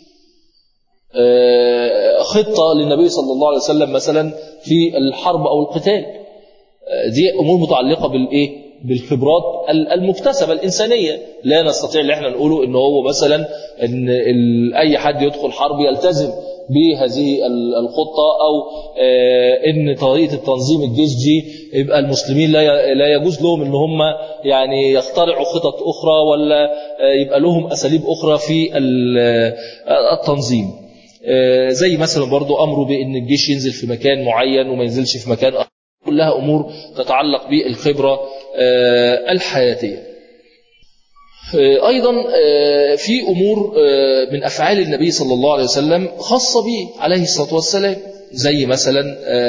خطة للنبي صلى الله عليه وسلم مثلا في الحرب أو القتال دي أمور متعلقة بالإيه بالخبرات المكتسبة الإنسانية لا نستطيع ان احنا نقوله ان هو مثلا ان اي حد يدخل حرب يلتزم بهذه الخطة أو إن طريقة التنظيم الجيش دي يبقى المسلمين لا يجوز لهم إن هم يعني يخترعوا خطط أخرى ولا يبقى لهم أساليب أخرى في التنظيم زي مثلا برضو أمره بأن الجيش ينزل في مكان معين وما ينزلش في مكان آخر كلها أمور تتعلق بالخبرة الحياتية أيضا في أمور من أفعال النبي صلى الله عليه وسلم خاصة به عليه الصلاة والسلام زي مثلا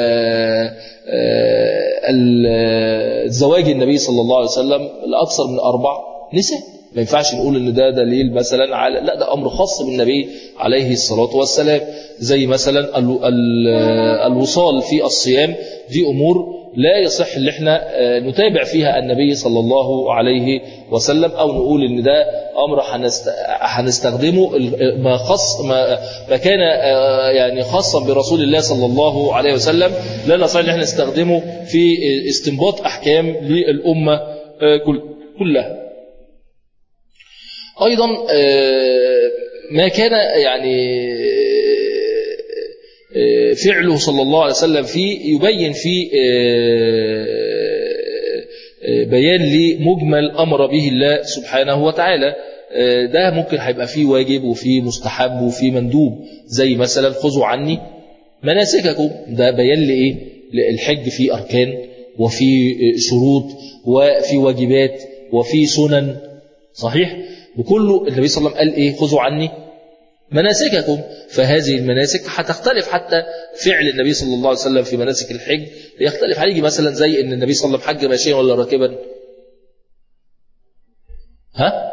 الزواج النبي صلى الله عليه وسلم لأكثر من أربع نساء ما ينفعش نقول ان ده دليل مثلا على لا ده امر خاص بالنبي عليه الصلاه والسلام زي مثلا الوصال في الصيام دي امور لا يصح ان احنا نتابع فيها النبي صلى الله عليه وسلم او نقول ان ده امر هنستخدمه ما خص ما, ما كان يعني خاصا برسول الله صلى الله عليه وسلم لا نصح ان احنا نستخدمه في استنباط احكام للامه كلها ايضا ما كان يعني فعله صلى الله عليه وسلم فيه يبين فيه بيان لمجمل أمر به الله سبحانه وتعالى ده ممكن هيبقى فيه واجب وفيه مستحب وفيه مندوب زي مثلا خذوا عني مناسككم ده بيان لإيه الحج فيه أركان وفي شروط وفي واجبات وفي سنن صحيح وكله النبي صلى الله عليه وسلم قال إيه خذوا عني مناسككم فهذه المناسك هتختلف حتى فعل النبي صلى الله عليه وسلم في مناسك الحج يختلف هيجي مثلا زي ان النبي صلى الله عليه وسلم حج ماشيا ولا راكبا ها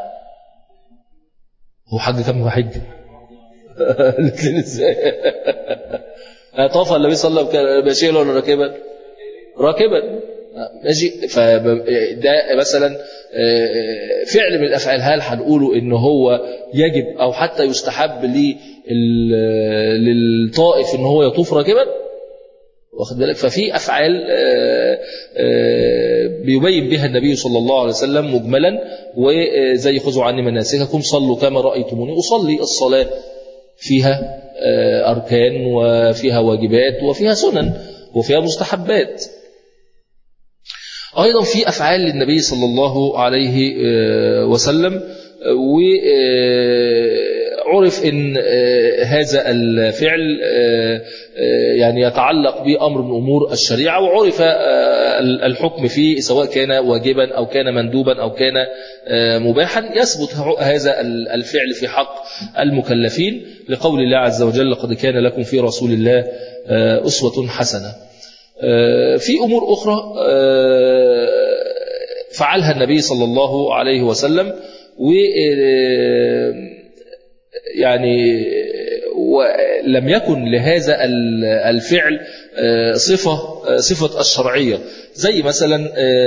هو حج كم حج الاثنين ازاي طاف النبي صلى الله عليه وسلم ماشيا ولا راكبا راكبا ماشي فده مثلا فعل من الافعال هل هنقوله ان هو يجب او حتى يستحب للطائف ان هو يطوف راكبا واخد بالك ففي افعال بيبين بها النبي صلى الله عليه وسلم مجملا وزي خذوا عني مناسككم صلوا كما رايتموني اصلي الصلاه فيها اركان وفيها واجبات وفيها سنن وفيها مستحبات أيضا في أفعال للنبي صلى الله عليه وسلم وعرف أن هذا الفعل يعني يتعلق بأمر من أمور الشريعة وعرف الحكم فيه سواء كان واجبا أو كان مندوبا أو كان مباحا يثبت هذا الفعل في حق المكلفين لقول الله عز وجل لقد كان لكم في رسول الله أسوة حسنة في أمور أخرى فعلها النبي صلى الله عليه وسلم و يعني ولم يكن لهذا الفعل صفة صفة الشرعية زي مثلا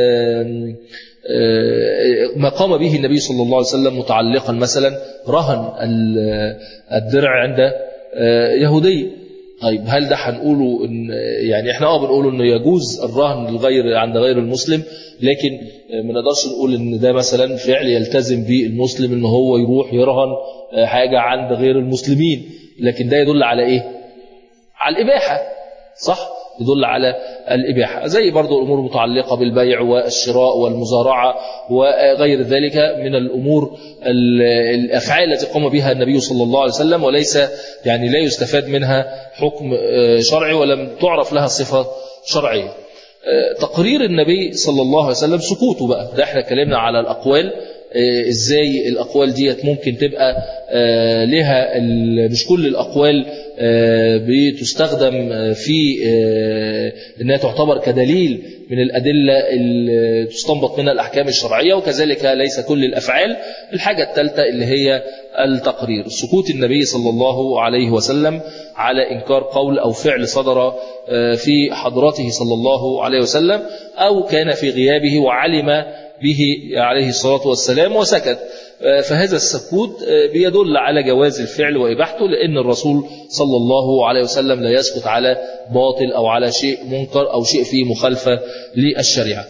ما قام به النبي صلى الله عليه وسلم متعلقا مثلا رهن الدرع عند يهودي طيب هل ده هنقوله إن يعني احنا اه بنقوله انه يجوز الرهن للغير عند غير المسلم لكن ما نقدرش نقول ان ده مثلا فعل يلتزم به المسلم ان هو يروح يرهن حاجه عند غير المسلمين لكن ده يدل على ايه على الاباحه صح يدل على الإباحة زي برضو الأمور المتعلقة بالبيع والشراء والمزارعة وغير ذلك من الأمور الأفعال التي قام بها النبي صلى الله عليه وسلم وليس يعني لا يستفاد منها حكم شرعي ولم تعرف لها صفة شرعية تقرير النبي صلى الله عليه وسلم سكوته بقى ده احنا اتكلمنا على الأقوال ازاي الأقوال ديت ممكن تبقى لها مش كل الأقوال بتستخدم في انها تعتبر كدليل من الأدلة اللي تستنبط منها الأحكام الشرعية وكذلك ليس كل الأفعال الحاجة الثالثة اللي هي التقرير سكوت النبي صلى الله عليه وسلم على إنكار قول أو فعل صدر في حضرته صلى الله عليه وسلم أو كان في غيابه وعلم به عليه الصلاة والسلام وسكت فهذا السكوت بيدل على جواز الفعل وإباحته لأن الرسول صلى الله عليه وسلم لا يسكت على باطل أو على شيء منكر أو شيء فيه مخالفة للشريعة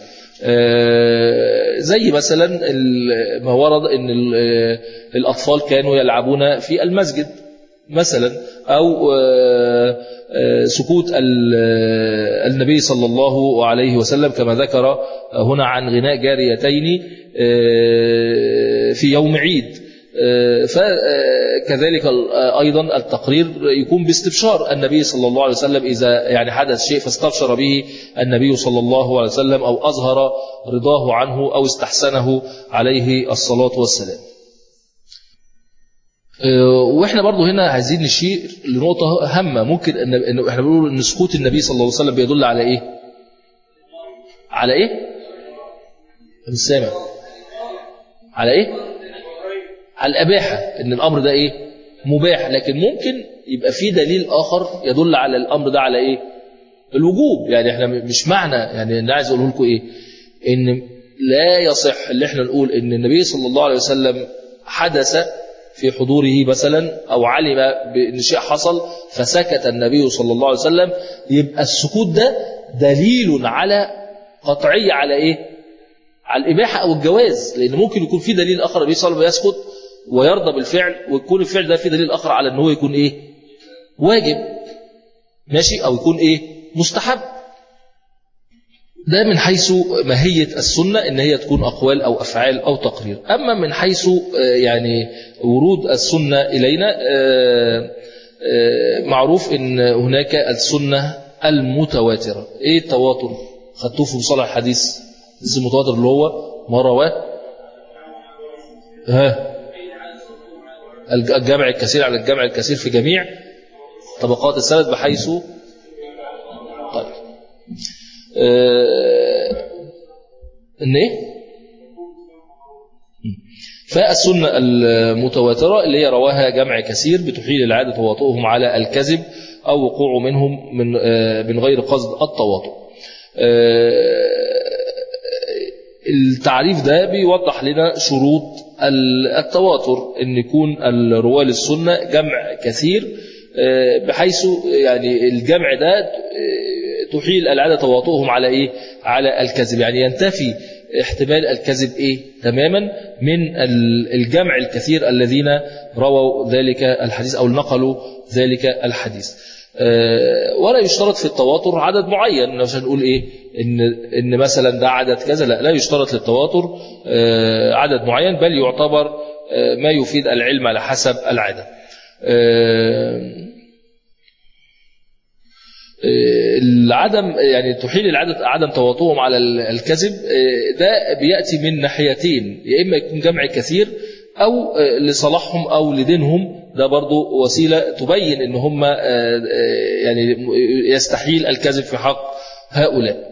زي مثلا ما ورد أن الأطفال كانوا يلعبون في المسجد مثلا أو سكوت النبي صلى الله عليه وسلم كما ذكر هنا عن غناء جاريتين في يوم عيد فكذلك أيضا التقرير يكون باستبشار النبي صلى الله عليه وسلم إذا يعني حدث شيء فاستبشر به النبي صلى الله عليه وسلم أو أظهر رضاه عنه أو استحسنه عليه الصلاة والسلام واحنا برضو هنا عايزين نشير لنقطة هامة ممكن ان احنا بنقول ان سكوت النبي صلى الله عليه وسلم بيدل على ايه على ايه مش سامع على ايه على الاباحة ان الامر ده ايه مباح لكن ممكن يبقى في دليل اخر يدل على الامر ده على ايه الوجوب يعني احنا مش معنى يعني انا عايز اقول لكم ايه ان لا يصح اللي احنا نقول ان النبي صلى الله عليه وسلم حدث في حضوره مثلا أو علم بأن شيء حصل فسكت النبي صلى الله عليه وسلم يبقى السكوت ده دليل على قطعية على إيه على الإباحة أو الجواز لأن ممكن يكون في دليل آخر النبي صلى الله عليه وسلم يسكت ويرضى بالفعل ويكون الفعل ده في دليل آخر على أنه يكون إيه واجب ماشي أو يكون إيه مستحب ده من حيث ماهية السنة ان هي تكون أقوال أو أفعال أو تقرير أما من حيث يعني ورود السنة إلينا معروف ان هناك السنة المتواترة ايه التواتر خدتوه في مصطلح الحديث المتواتر اللي هو ما رواه ها الجمع الكثير على الجمع الكثير في جميع طبقات السند بحيث طيب ان ايه فالسنة المتواترة اللي هي رواها جمع كثير بتحيل العادة تواطؤهم على الكذب أو وقوع منهم من من غير قصد التواطؤ التعريف ده بيوضح لنا شروط التواتر ان يكون الرواه للسنة جمع كثير بحيث يعني الجمع ده تحيل العادة تواطؤهم على إيه؟ على الكذب يعني ينتفي احتمال الكذب إيه؟ تماما من الجمع الكثير الذين رووا ذلك الحديث أو نقلوا ذلك الحديث ولا يشترط في التواتر عدد معين مش هنقول ايه ان ان مثلا ده عدد كذا لا لا يشترط للتواتر عدد معين بل يعتبر ما يفيد العلم على حسب العاده العدم يعني تحيل العدد عدم تواطؤهم على الكذب ده بياتي من ناحيتين يا اما يكون جمع كثير او لصلاحهم او لدينهم ده برضو وسيله تبين ان هم يعني يستحيل الكذب في حق هؤلاء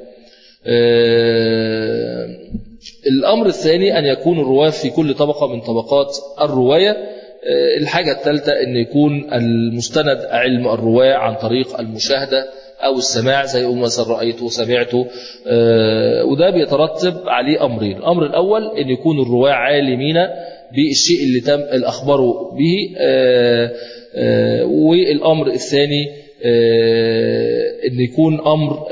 الامر الثاني ان يكون الرواه في كل طبقه من طبقات الروايه الحاجة الثالثة أن يكون المستند علم الرواة عن طريق المشاهدة أو السماع زي مثلا رأيته وسمعته وده بيترتب عليه أمرين الأمر الأول أن يكون الرواة عالمين بالشيء اللي تم الأخبار به والأمر الثاني أن يكون أمر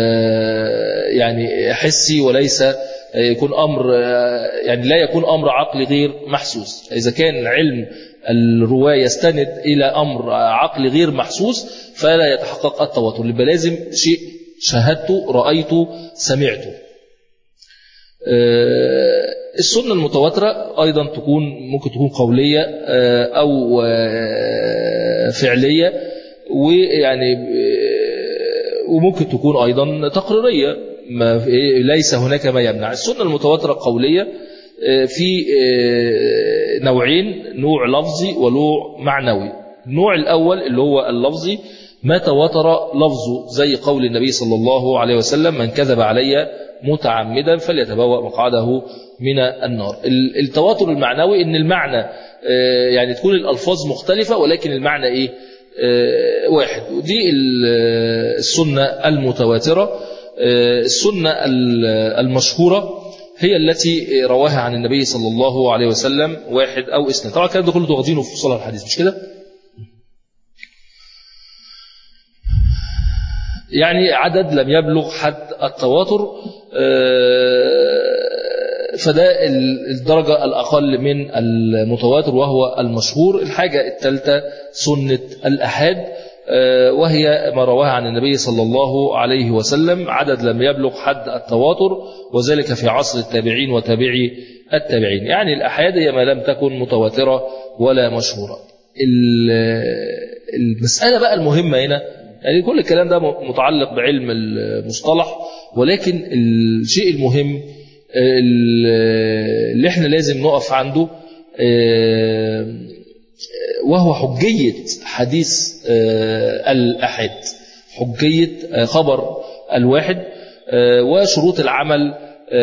يعني حسي وليس يكون أمر يعني لا يكون أمر عقلي غير محسوس إذا كان علم الرواية يستند إلى أمر عقلي غير محسوس فلا يتحقق التواتر يبقى لازم شيء شاهدته رأيته سمعته السنة المتواترة أيضا تكون ممكن تكون قولية أو فعلية ويعني وممكن تكون أيضا تقريرية ما ليس هناك ما يمنع السنة المتواترة قولية في نوعين نوع لفظي ونوع معنوي النوع الأول اللي هو اللفظي ما تواتر لفظه زي قول النبي صلى الله عليه وسلم من كذب علي متعمدا فليتبوأ مقعده من النار التواتر المعنوي ان المعنى يعني تكون الألفاظ مختلفة ولكن المعنى ايه واحد ودي السنة المتواترة السنة المشهورة هي التي رواها عن النبي صلى الله عليه وسلم واحد أو اثنين طبعا الكلام ده كله واخدينه في صلاة الحديث مش كده يعني عدد لم يبلغ حد التواتر فده الدرجة الأقل من المتواتر وهو المشهور الحاجة الثالثة سنة الأحاد وهي ما رواها عن النبي صلى الله عليه وسلم عدد لم يبلغ حد التواتر وذلك في عصر التابعين وتابعي التابعين يعني الأحاد هي ما لم تكن متواترة ولا مشهورة المسألة بقى المهمة هنا يعني كل الكلام ده متعلق بعلم المصطلح ولكن الشيء المهم اللي احنا لازم نقف عنده وهو حجية حديث الأحد حجية خبر الواحد وشروط العمل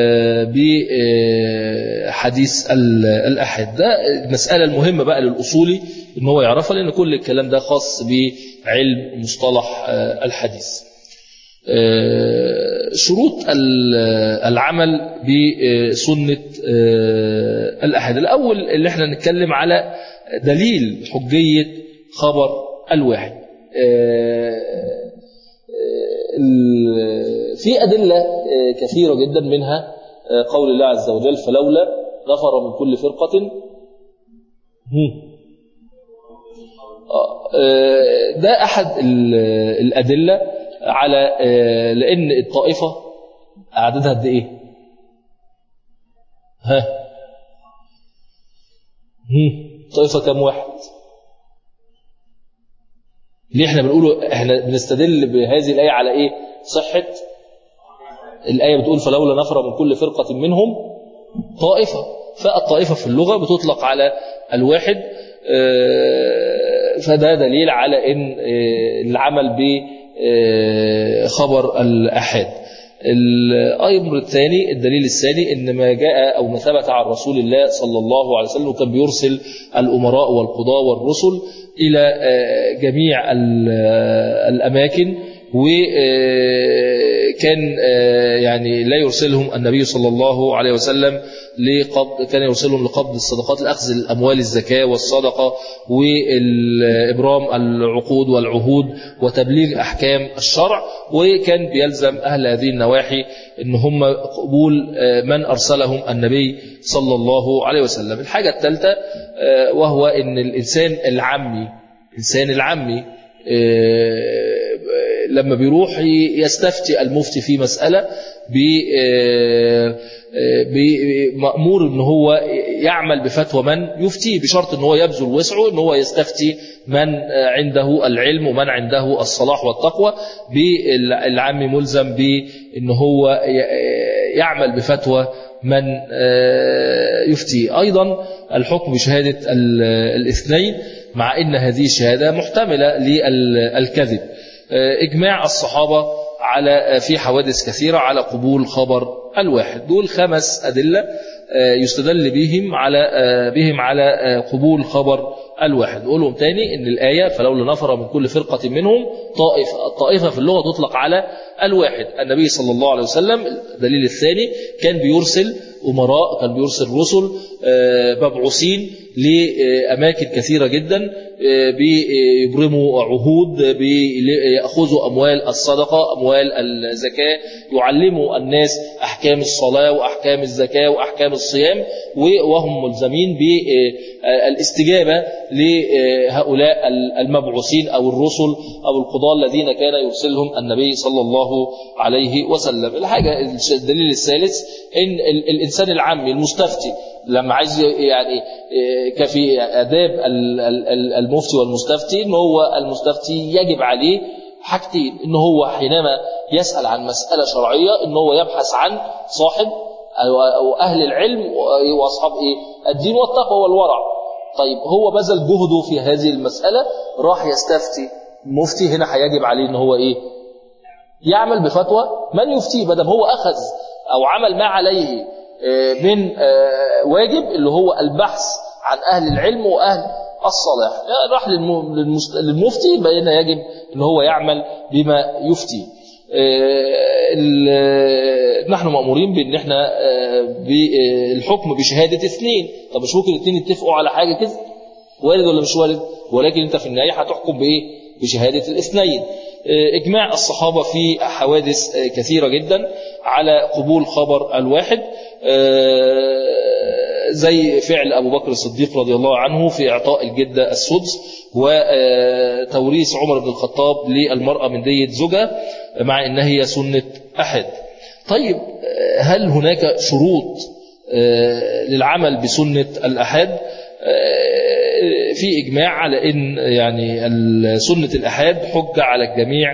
بحديث الأحد ده المسألة المهمة بقى للأصولي ان هو يعرفها لأن كل الكلام ده خاص بعلم مصطلح الحديث شروط العمل بسنة الأحد الأول اللي احنا نتكلم على دليل حجية خبر الواحد في أدلة كثيرة جدا منها قول الله عز وجل فلولا نفر من كل فرقة ده أحد الأدلة على لأن الطائفة عددها قد إيه ها طائفة كم واحد ليه احنا بنقوله احنا بنستدل بهذه الآية على ايه صحة الآية بتقول فلولا نفر من كل فرقة منهم طائفة فالطائفة في اللغة بتطلق على الواحد فده دليل على ان العمل بخبر الأحد الأمر الثاني الدليل الثاني ان ما جاء أو ما ثبت عن رسول الله صلى الله عليه وسلم كان بيرسل الأمراء والقضاء والرسل إلى جميع الأماكن وكان يعني لا يرسلهم النبي صلى الله عليه وسلم لقبض كان يرسلهم لقبض الصدقات لأخذ الأموال الزكاة والصدقة والإبرام العقود والعهود وتبليغ أحكام الشرع وكان بيلزم أهل هذه النواحي أن هم قبول من أرسلهم النبي صلى الله عليه وسلم الحاجة الثالثة وهو أن الإنسان العامي الإنسان العامي لما بيروح يستفتي المفتي في مسألة مأمور ان هو يعمل بفتوى من يفتيه بشرط ان هو يبذل وسعه ان هو يستفتي من عنده العلم ومن عنده الصلاح والتقوى بالعام ملزم بان هو يعمل بفتوى من يفتي أيضا الحكم بشهادة الاثنين مع أن هذه الشهادة محتملة للكذب إجماع الصحابة على في حوادث كثيرة على قبول خبر الواحد دول خمس أدلة يستدل بهم على بهم على قبول خبر الواحد أقولهم تاني إن الآية فلولا نفر من كل فرقة منهم طائفة الطائفة في اللغة تطلق على الواحد النبي صلى الله عليه وسلم الدليل الثاني كان بيرسل أمراء كان بيرسل رسل مبعوثين لأماكن كثيرة جدا بيبرموا عهود بيأخذوا أموال الصدقة أموال الزكاة يعلموا الناس أحكام الصلاة وأحكام الزكاة وأحكام الصيام وهم ملزمين بالاستجابة لهؤلاء المبعوثين أو الرسل أو القضاة الذين كان يرسلهم النبي صلى الله عليه وسلم الحاجة الدليل الثالث إن الإنسان العامي المستفتي لما عايز يعني كفي آداب المفتي والمستفتي إن هو المستفتي يجب عليه حاجتين إن هو حينما يسأل عن مسألة شرعية ان هو يبحث عن صاحب أو أو أهل العلم وأصحاب إيه الدين والتقوى والورع طيب هو بذل جهده في هذه المسألة راح يستفتي مفتي هنا هيجب عليه ان هو ايه يعمل بفتوى من يفتيه بدل هو اخذ او عمل ما عليه من واجب اللي هو البحث عن اهل العلم واهل الصلاح راح للمفتي بين يجب ان هو يعمل بما يفتي نحن مأمورين بان احنا بالحكم بشهادة اثنين طب مش ممكن الاثنين يتفقوا على حاجة كده وارد ولا مش وارد ولكن انت في النهاية هتحكم بايه بشهادة الاثنين اجماع الصحابة في حوادث كثيرة جدا على قبول خبر الواحد زي فعل أبو بكر الصديق رضي الله عنه في إعطاء الجدة السدس وتوريث عمر بن الخطاب للمرأة من دية زوجها مع أنها هي سنة أحد طيب هل هناك شروط للعمل بسنة الأحد في إجماع على أن يعني سنة الأحاد حجة على الجميع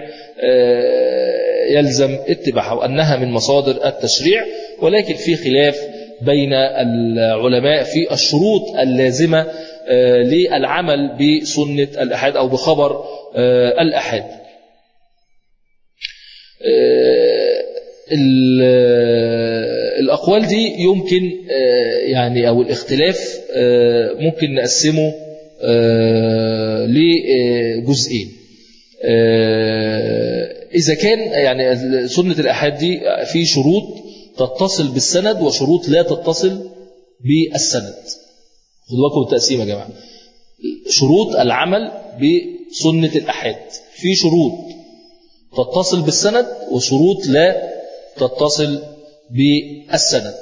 يلزم اتباعها وأنها من مصادر التشريع ولكن في خلاف بين العلماء في الشروط اللازمة للعمل بسنة الأحاد أو بخبر الأحاد الأقوال دي يمكن يعني أو الاختلاف ممكن نقسمه لجزئين إذا كان يعني سنة الأحاد دي في شروط تتصل بالسند وشروط لا تتصل بالسند خدوا بالكم التقسيم يا جماعة شروط العمل بسنة الأحاد في شروط تتصل بالسند وشروط لا تتصل بالسند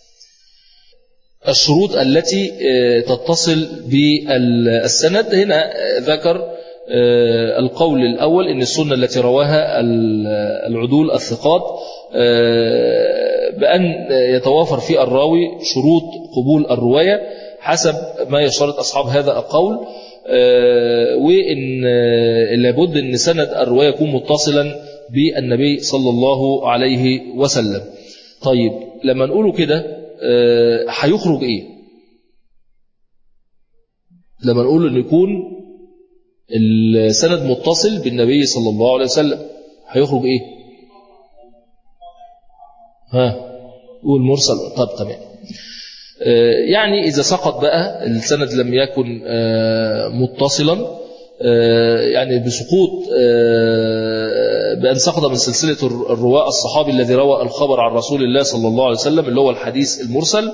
الشروط التي تتصل بالسند هنا ذكر القول الأول أن السنة التي رواها العدول الثقات بأن يتوافر في الراوي شروط قبول الرواية حسب ما يشترط أصحاب هذا القول وإن لابد أن سند الرواية يكون متصلا بالنبي صلى الله عليه وسلم طيب لما نقوله كده هيخرج ايه لما نقول ان يكون السند متصل بالنبي صلى الله عليه وسلم هيخرج ايه ها قول مرسل طب تمام يعني إذا سقط بقى السند لم يكن متصلا يعني بسقوط بأن سقط من سلسلة الرواء الصحابي الذي روى الخبر عن رسول الله صلى الله عليه وسلم اللي هو الحديث المرسل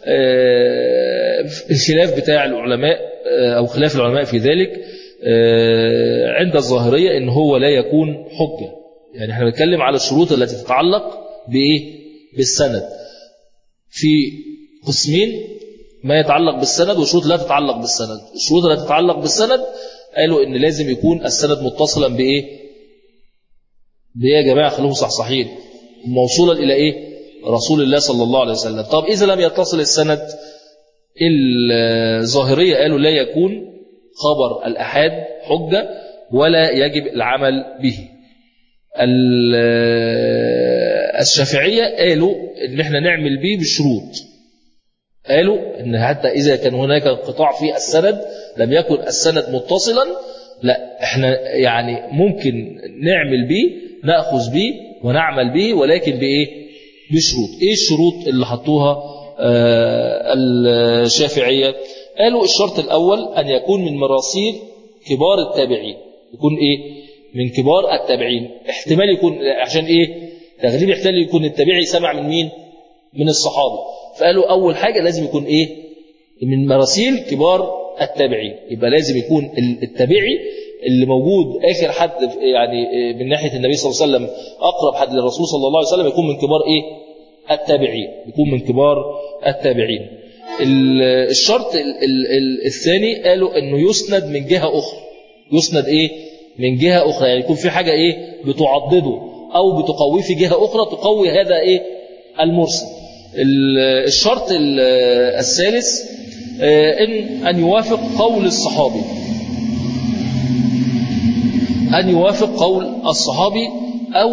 الخلاف بتاع العلماء أو خلاف العلماء في ذلك عند الظاهرية إن هو لا يكون حجة يعني احنا بنتكلم على الشروط التي تتعلق بإيه بالسند في قسمين ما يتعلق بالسند وشروط لا تتعلق بالسند الشروط لا تتعلق بالسند قالوا ان لازم يكون السند متصلا بايه بايه يا جماعه خلوهم صحصحين موصولا الى ايه رسول الله صلى الله عليه وسلم طب اذا لم يتصل السند الظاهريه قالوا لا يكون خبر الاحاد حجه ولا يجب العمل به الشافعيه قالوا ان احنا نعمل به بالشروط قالوا ان حتى اذا كان هناك انقطاع في السند لم يكن السند متصلا لا احنا يعني ممكن نعمل به ناخذ به ونعمل به ولكن بايه بشروط ايه الشروط اللي حطوها آه الشافعيه قالوا الشرط الاول ان يكون من مراسيل كبار التابعين يكون ايه من كبار التابعين احتمال يكون عشان ايه تغليب احتمال يكون التابعي سمع من مين من الصحابه فقالوا أول حاجة لازم يكون إيه من مراسيل كبار التابعين يبقى لازم يكون التابعي اللي موجود آخر حد يعني من ناحية النبي صلى الله عليه وسلم أقرب حد للرسول صلى الله عليه وسلم يكون من كبار إيه التابعين يكون من كبار التابعين الشرط الثاني قالوا أنه يسند من جهة أخرى يسند إيه من جهة أخرى يعني يكون في حاجة إيه بتعضده أو بتقويه في جهة أخرى تقوي هذا إيه المرسل الشرط الثالث إن أن يوافق قول الصحابي أن يوافق قول الصحابي أو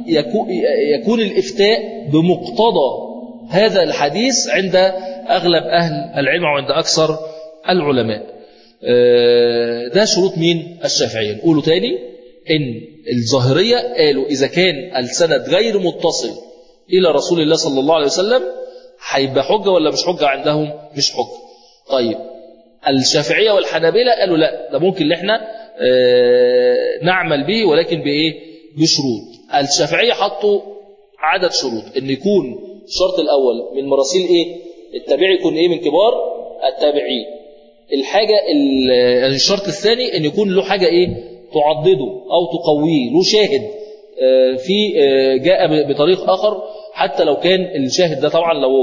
يكون الإفتاء بمقتضى هذا الحديث عند أغلب أهل العلم وعند أكثر العلماء ده شروط مين الشافعية نقوله تاني إن الظاهرية قالوا إذا كان السند غير متصل إلى رسول الله صلى الله عليه وسلم هيبقى حجة ولا مش حجة عندهم مش حجة طيب الشافعية والحنابلة قالوا لا ده ممكن اللي احنا نعمل به ولكن بإيه بشروط الشافعية حطوا عدد شروط ان يكون الشرط الأول من مراسيل إيه التابعي يكون إيه من كبار التابعين الحاجة الشرط الثاني ان يكون له حاجة إيه تعضده أو تقويه له شاهد في جاء بطريق آخر حتى لو كان الشاهد ده طبعا لو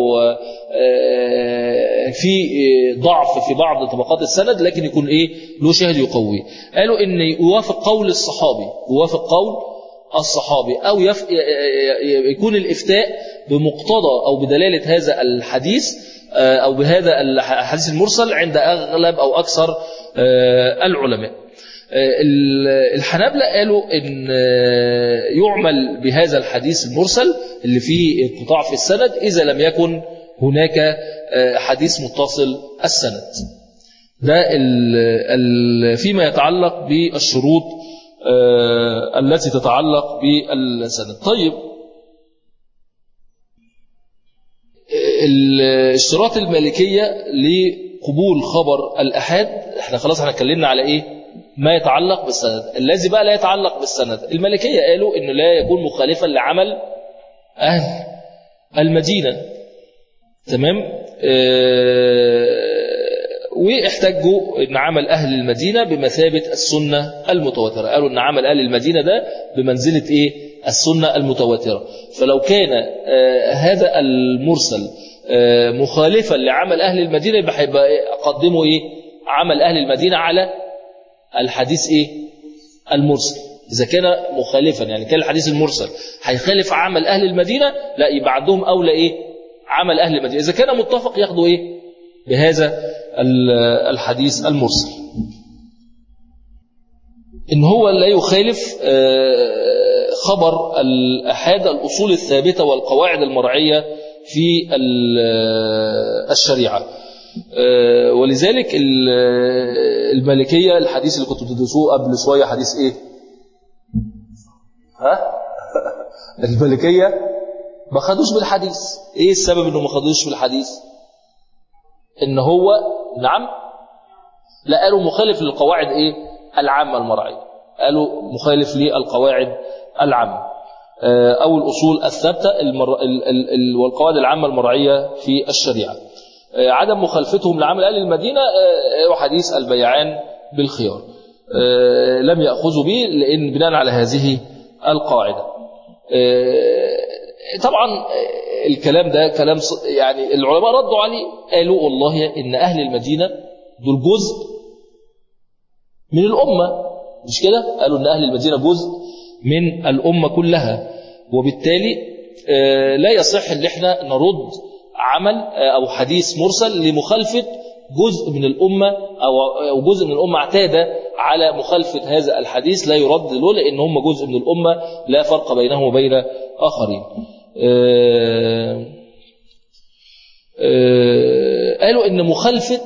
في ضعف في بعض طبقات السند لكن يكون ايه له شاهد يقويه قالوا ان يوافق قول الصحابي يوافق قول الصحابي او يف يكون الافتاء بمقتضى او بدلاله هذا الحديث او بهذا الحديث المرسل عند اغلب او اكثر العلماء الحنابلة قالوا ان يعمل بهذا الحديث المرسل اللي فيه انقطاع في السند إذا لم يكن هناك حديث متصل السند ده فيما يتعلق بالشروط التي تتعلق بالسند طيب الاشتراط المالكية لقبول خبر الأحاد احنا خلاص احنا اتكلمنا على ايه ما يتعلق بالسند الذي بقى لا يتعلق بالسند الملكية قالوا انه لا يكون مخالفا لعمل أهل المدينة تمام اه واحتجوا ان عمل أهل المدينة بمثابة السنة المتواترة قالوا ان عمل أهل المدينة ده بمنزلة ايه السنة المتواترة فلو كان اه هذا المرسل اه مخالفا لعمل أهل المدينة يبقى هيبقى قدموا ايه عمل أهل المدينة على الحديث ايه المرسل إذا كان مخالفا يعني كان الحديث المرسل هيخالف عمل أهل المدينة لا يبقى عندهم أولى إيه عمل أهل المدينة إذا كان متفق ياخدوا إيه بهذا الحديث المرسل إن هو لا يخالف خبر الأحاد الأصول الثابتة والقواعد المرعية في الشريعة ولذلك المالكية الحديث اللي كنتوا بتدرسوه قبل شوية حديث ايه ها المالكية ما خدوش بالحديث ايه السبب انه ما خدوش بالحديث ان هو نعم لا قالوا مخالف للقواعد ايه العامة المرعية قالوا مخالف للقواعد العامة او الاصول الثابتة المر... والقواعد العامة المرعية في الشريعة عدم مخالفتهم لعمل أهل المدينة وحديث البيعان بالخيار لم يأخذوا به لأن بناء على هذه القاعدة طبعا الكلام ده كلام يعني العلماء ردوا عليه قالوا والله إن أهل المدينة دول جزء من الأمة مش كده قالوا إن أهل المدينة جزء من الأمة كلها وبالتالي لا يصح ان احنا نرد عمل أو حديث مرسل لمخالفة جزء من الأمة أو جزء من الأمة اعتاد على مخالفة هذا الحديث لا يرد له لأن هم جزء من الأمة لا فرق بينهم وبين آخرين قالوا إن مخالفة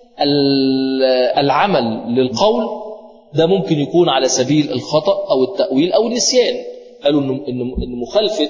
العمل للقول ده ممكن يكون على سبيل الخطأ أو التأويل أو النسيان قالوا إن مخالفة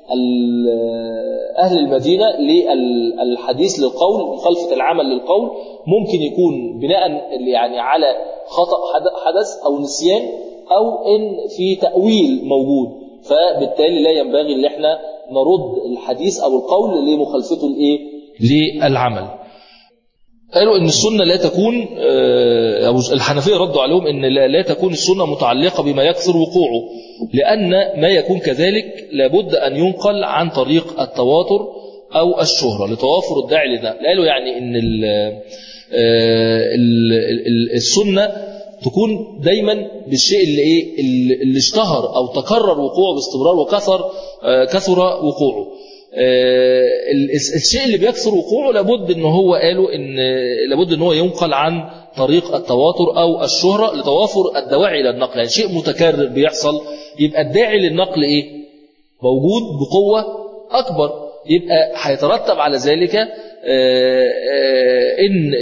أهل المدينة للحديث للقول مخالفة العمل للقول ممكن يكون بناء يعني على خطأ حدث أو نسيان أو إن في تأويل موجود فبالتالي لا ينبغي ان احنا نرد الحديث أو القول لمخالفته لإيه؟ للعمل قالوا ان السنة لا تكون أو الحنفية ردوا عليهم ان لا تكون السنة متعلقة بما يكثر وقوعه لأن ما يكون كذلك لابد أن ينقل عن طريق التواتر أو الشهرة لتوافر الداعي لده قالوا يعني ان ال ال السنة تكون دايما بالشيء اللي ايه اللي اشتهر او تكرر وقوعه باستمرار وكثر كثر وقوعه الشيء اللي بيكثر وقوعه لابد ان هو قالوا ان لابد ان هو ينقل عن طريق التواتر او الشهرة لتوافر الدواعي الى النقل يعني شيء متكرر بيحصل يبقى الداعي للنقل ايه موجود بقوة أكبر يبقى هيترتب على ذلك إن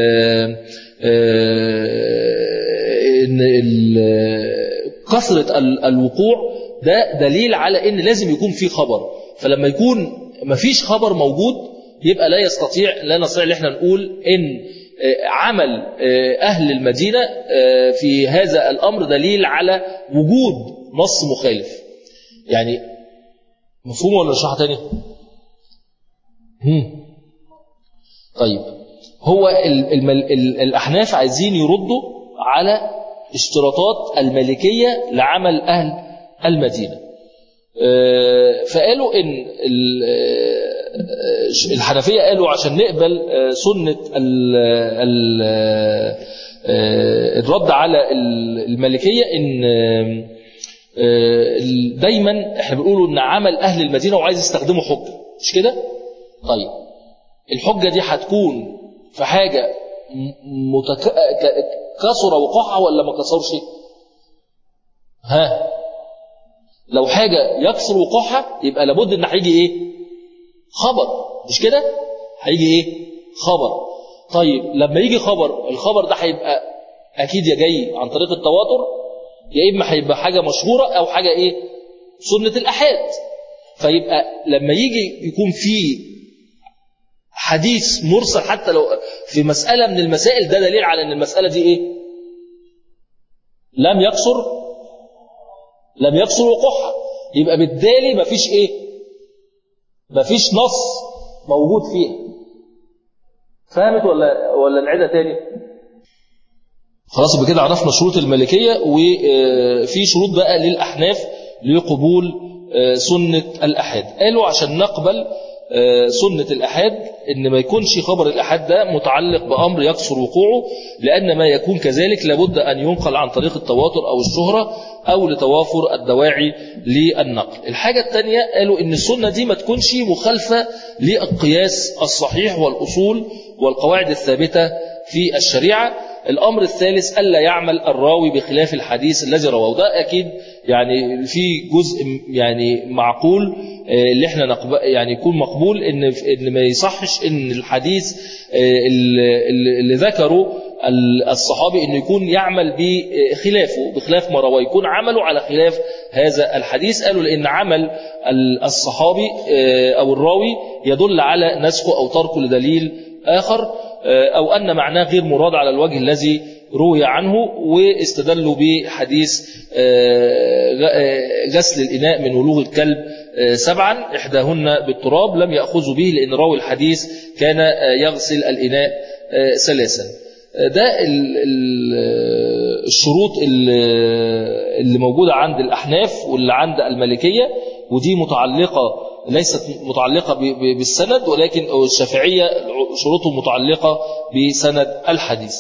إن كثرة الوقوع ده دليل على إن لازم يكون في خبر فلما يكون مفيش خبر موجود يبقى لا يستطيع لا نستطيع ان احنا نقول ان عمل أهل المدينة في هذا الأمر دليل على وجود نص مخالف يعني مفهوم ولا نشرحها تاني هم. طيب هو الأحناف عايزين يردوا على اشتراطات الملكية لعمل أهل المدينة فقالوا إن الحنفية قالوا عشان نقبل سنة الرد على الملكية إن دايما احنا بنقولوا ان عمل اهل المدينة وعايز يستخدموا حجة مش كده طيب الحجة دي هتكون في حاجة متك... كسر وقعها ولا ما كسرش ها لو حاجة يكسر وقوعها يبقى لابد ان هيجي ايه خبر مش كده هيجي ايه خبر طيب لما يجي خبر الخبر ده هيبقى اكيد يا جاي عن طريق التواتر يا اما هيبقى حاجة مشهورة او حاجة ايه سنة الاحاد فيبقى لما يجي يكون في حديث مرسل حتى لو في مسألة من المسائل ده دليل على ان المسألة دي ايه لم يكسر لم يكسر وقوعها يبقى بالتالي مفيش ايه مفيش نص موجود فيها فهمت ولا ولا نعيدها تاني خلاص يبقى كده عرفنا شروط الملكية وفي شروط بقى للأحناف لقبول سنة الأحاد قالوا عشان نقبل سنة الأحاد إن ما يكونش خبر الأحاد ده متعلق بأمر يكسر وقوعه لأن ما يكون كذلك لابد أن ينقل عن طريق التواتر أو الشهرة أو لتوافر الدواعي للنقل الحاجة الثانية قالوا إن السنة دي ما تكونش مخالفة للقياس الصحيح والأصول والقواعد الثابتة في الشريعة الأمر الثالث ألا يعمل الراوي بخلاف الحديث الذي رواه ده أكيد يعني في جزء يعني معقول اللي احنا نقب... يعني يكون مقبول ان ان ما يصحش ان الحديث اللي, اللي ذكره الصحابي انه يكون يعمل بخلافه بخلاف ما رواه يكون عمله على خلاف هذا الحديث قالوا لان عمل الصحابي او الراوي يدل على نسخه او تركه لدليل اخر أو أن معناه غير مراد على الوجه الذي روي عنه واستدلوا بحديث غسل الإناء من ولوغ الكلب سبعا إحداهن بالتراب لم يأخذوا به لأن راوي الحديث كان يغسل الإناء ثلاثا ده الشروط اللي موجودة عند الأحناف واللي عند الملكية ودي متعلقة ليست متعلقة بالسند ولكن الشافعية شروطه متعلقة بسند الحديث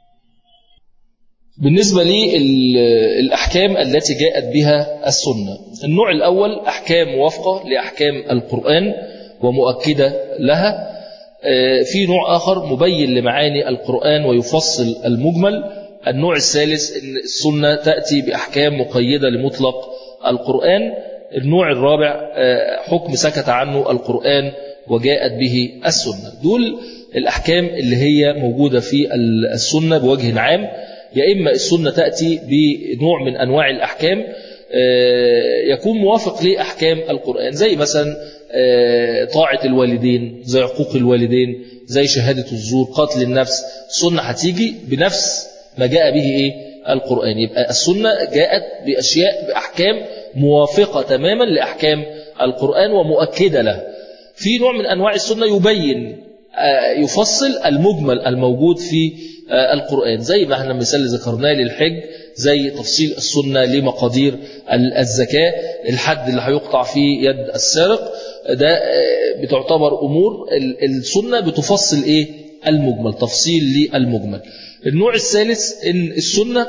بالنسبة للأحكام التي جاءت بها السنة النوع الأول أحكام موافقة لأحكام القرآن ومؤكدة لها في نوع آخر مبين لمعاني القرآن ويفصل المجمل النوع الثالث أن السنة تأتي بأحكام مقيدة لمطلق القرآن النوع الرابع حكم سكت عنه القرآن وجاءت به السنة دول الأحكام اللي هي موجودة في السنة بوجه عام يا إما السنة تأتي بنوع من أنواع الأحكام يكون موافق لأحكام القرآن زي مثلا طاعة الوالدين زي عقوق الوالدين زي شهادة الزور قتل النفس السنة هتيجي بنفس ما جاء به إيه القرآن يبقى السنة جاءت بأشياء بأحكام موافقة تماما لأحكام القرآن ومؤكدة له في نوع من أنواع السنة يبين يفصل المجمل الموجود في القرآن زي ما احنا مثال ذكرناه للحج زي تفصيل السنة لمقادير الزكاة الحد اللي هيقطع فيه يد السارق ده بتعتبر أمور السنة بتفصل إيه المجمل تفصيل للمجمل النوع الثالث إن السنة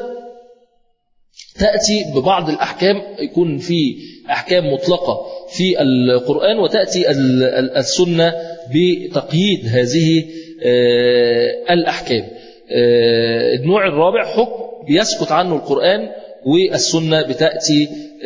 تأتي ببعض الأحكام يكون في أحكام مطلقة في القرآن وتأتي السنة بتقييد هذه الأحكام النوع الرابع حكم يسكت عنه القرآن والسنة بتأتي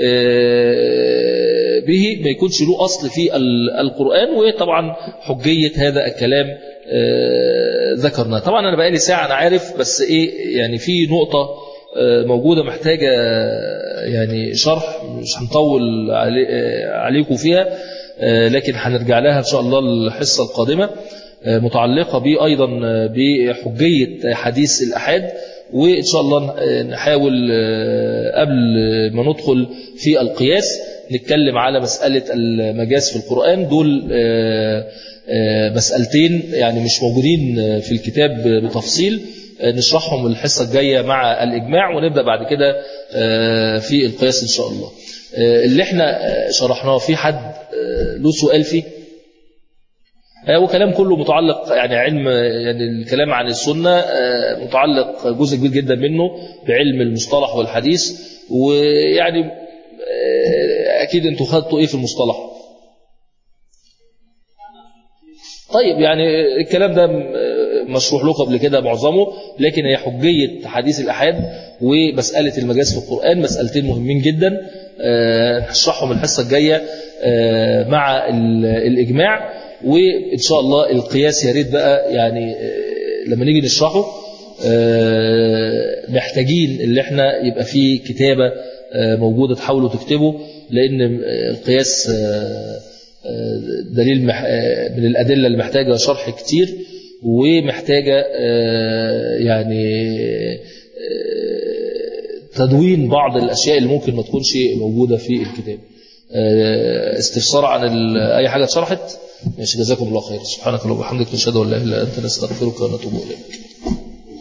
به ما يكونش له أصل في القرآن وطبعا حجية هذا الكلام ذكرنا طبعا أنا بقالي ساعة أنا عارف بس إيه يعني في نقطة موجودة محتاجة يعني شرح مش هنطول عليكم فيها لكن هنرجع لها إن شاء الله الحصة القادمة متعلقة بي أيضا بحجية حديث الأحاد وإن شاء الله نحاول قبل ما ندخل في القياس نتكلم على مسألة المجاز في القرآن دول مسألتين يعني مش موجودين في الكتاب بتفصيل نشرحهم الحصة الجاية مع الإجماع ونبدأ بعد كده في القياس إن شاء الله اللي احنا شرحناه في حد له سؤال فيه هو كلام كله متعلق يعني علم يعني الكلام عن السنة متعلق جزء كبير جدا منه بعلم المصطلح والحديث ويعني أكيد أنتوا خدتوا إيه في المصطلح طيب يعني الكلام ده مشروح له قبل كده معظمه لكن هي حجية حديث الأحاد ومسألة المجاز في القرآن مسألتين مهمين جدا هشرحهم الحصة الجاية مع الإجماع وإن شاء الله القياس يا ريت بقى يعني لما نيجي نشرحه محتاجين اللي احنا يبقى فيه كتابة موجودة تحاولوا تكتبوا لأن القياس دليل من الأدلة اللي محتاجة شرح كتير ومحتاجة يعني تدوين بعض الأشياء اللي ممكن ما تكونش موجودة في الكتاب استفسار عن أي حاجة اتشرحت ماشي جزاكم الله خير سبحانك اللهم وبحمدك نشهد ان لا اله الا انت نستغفرك ونتوب اليك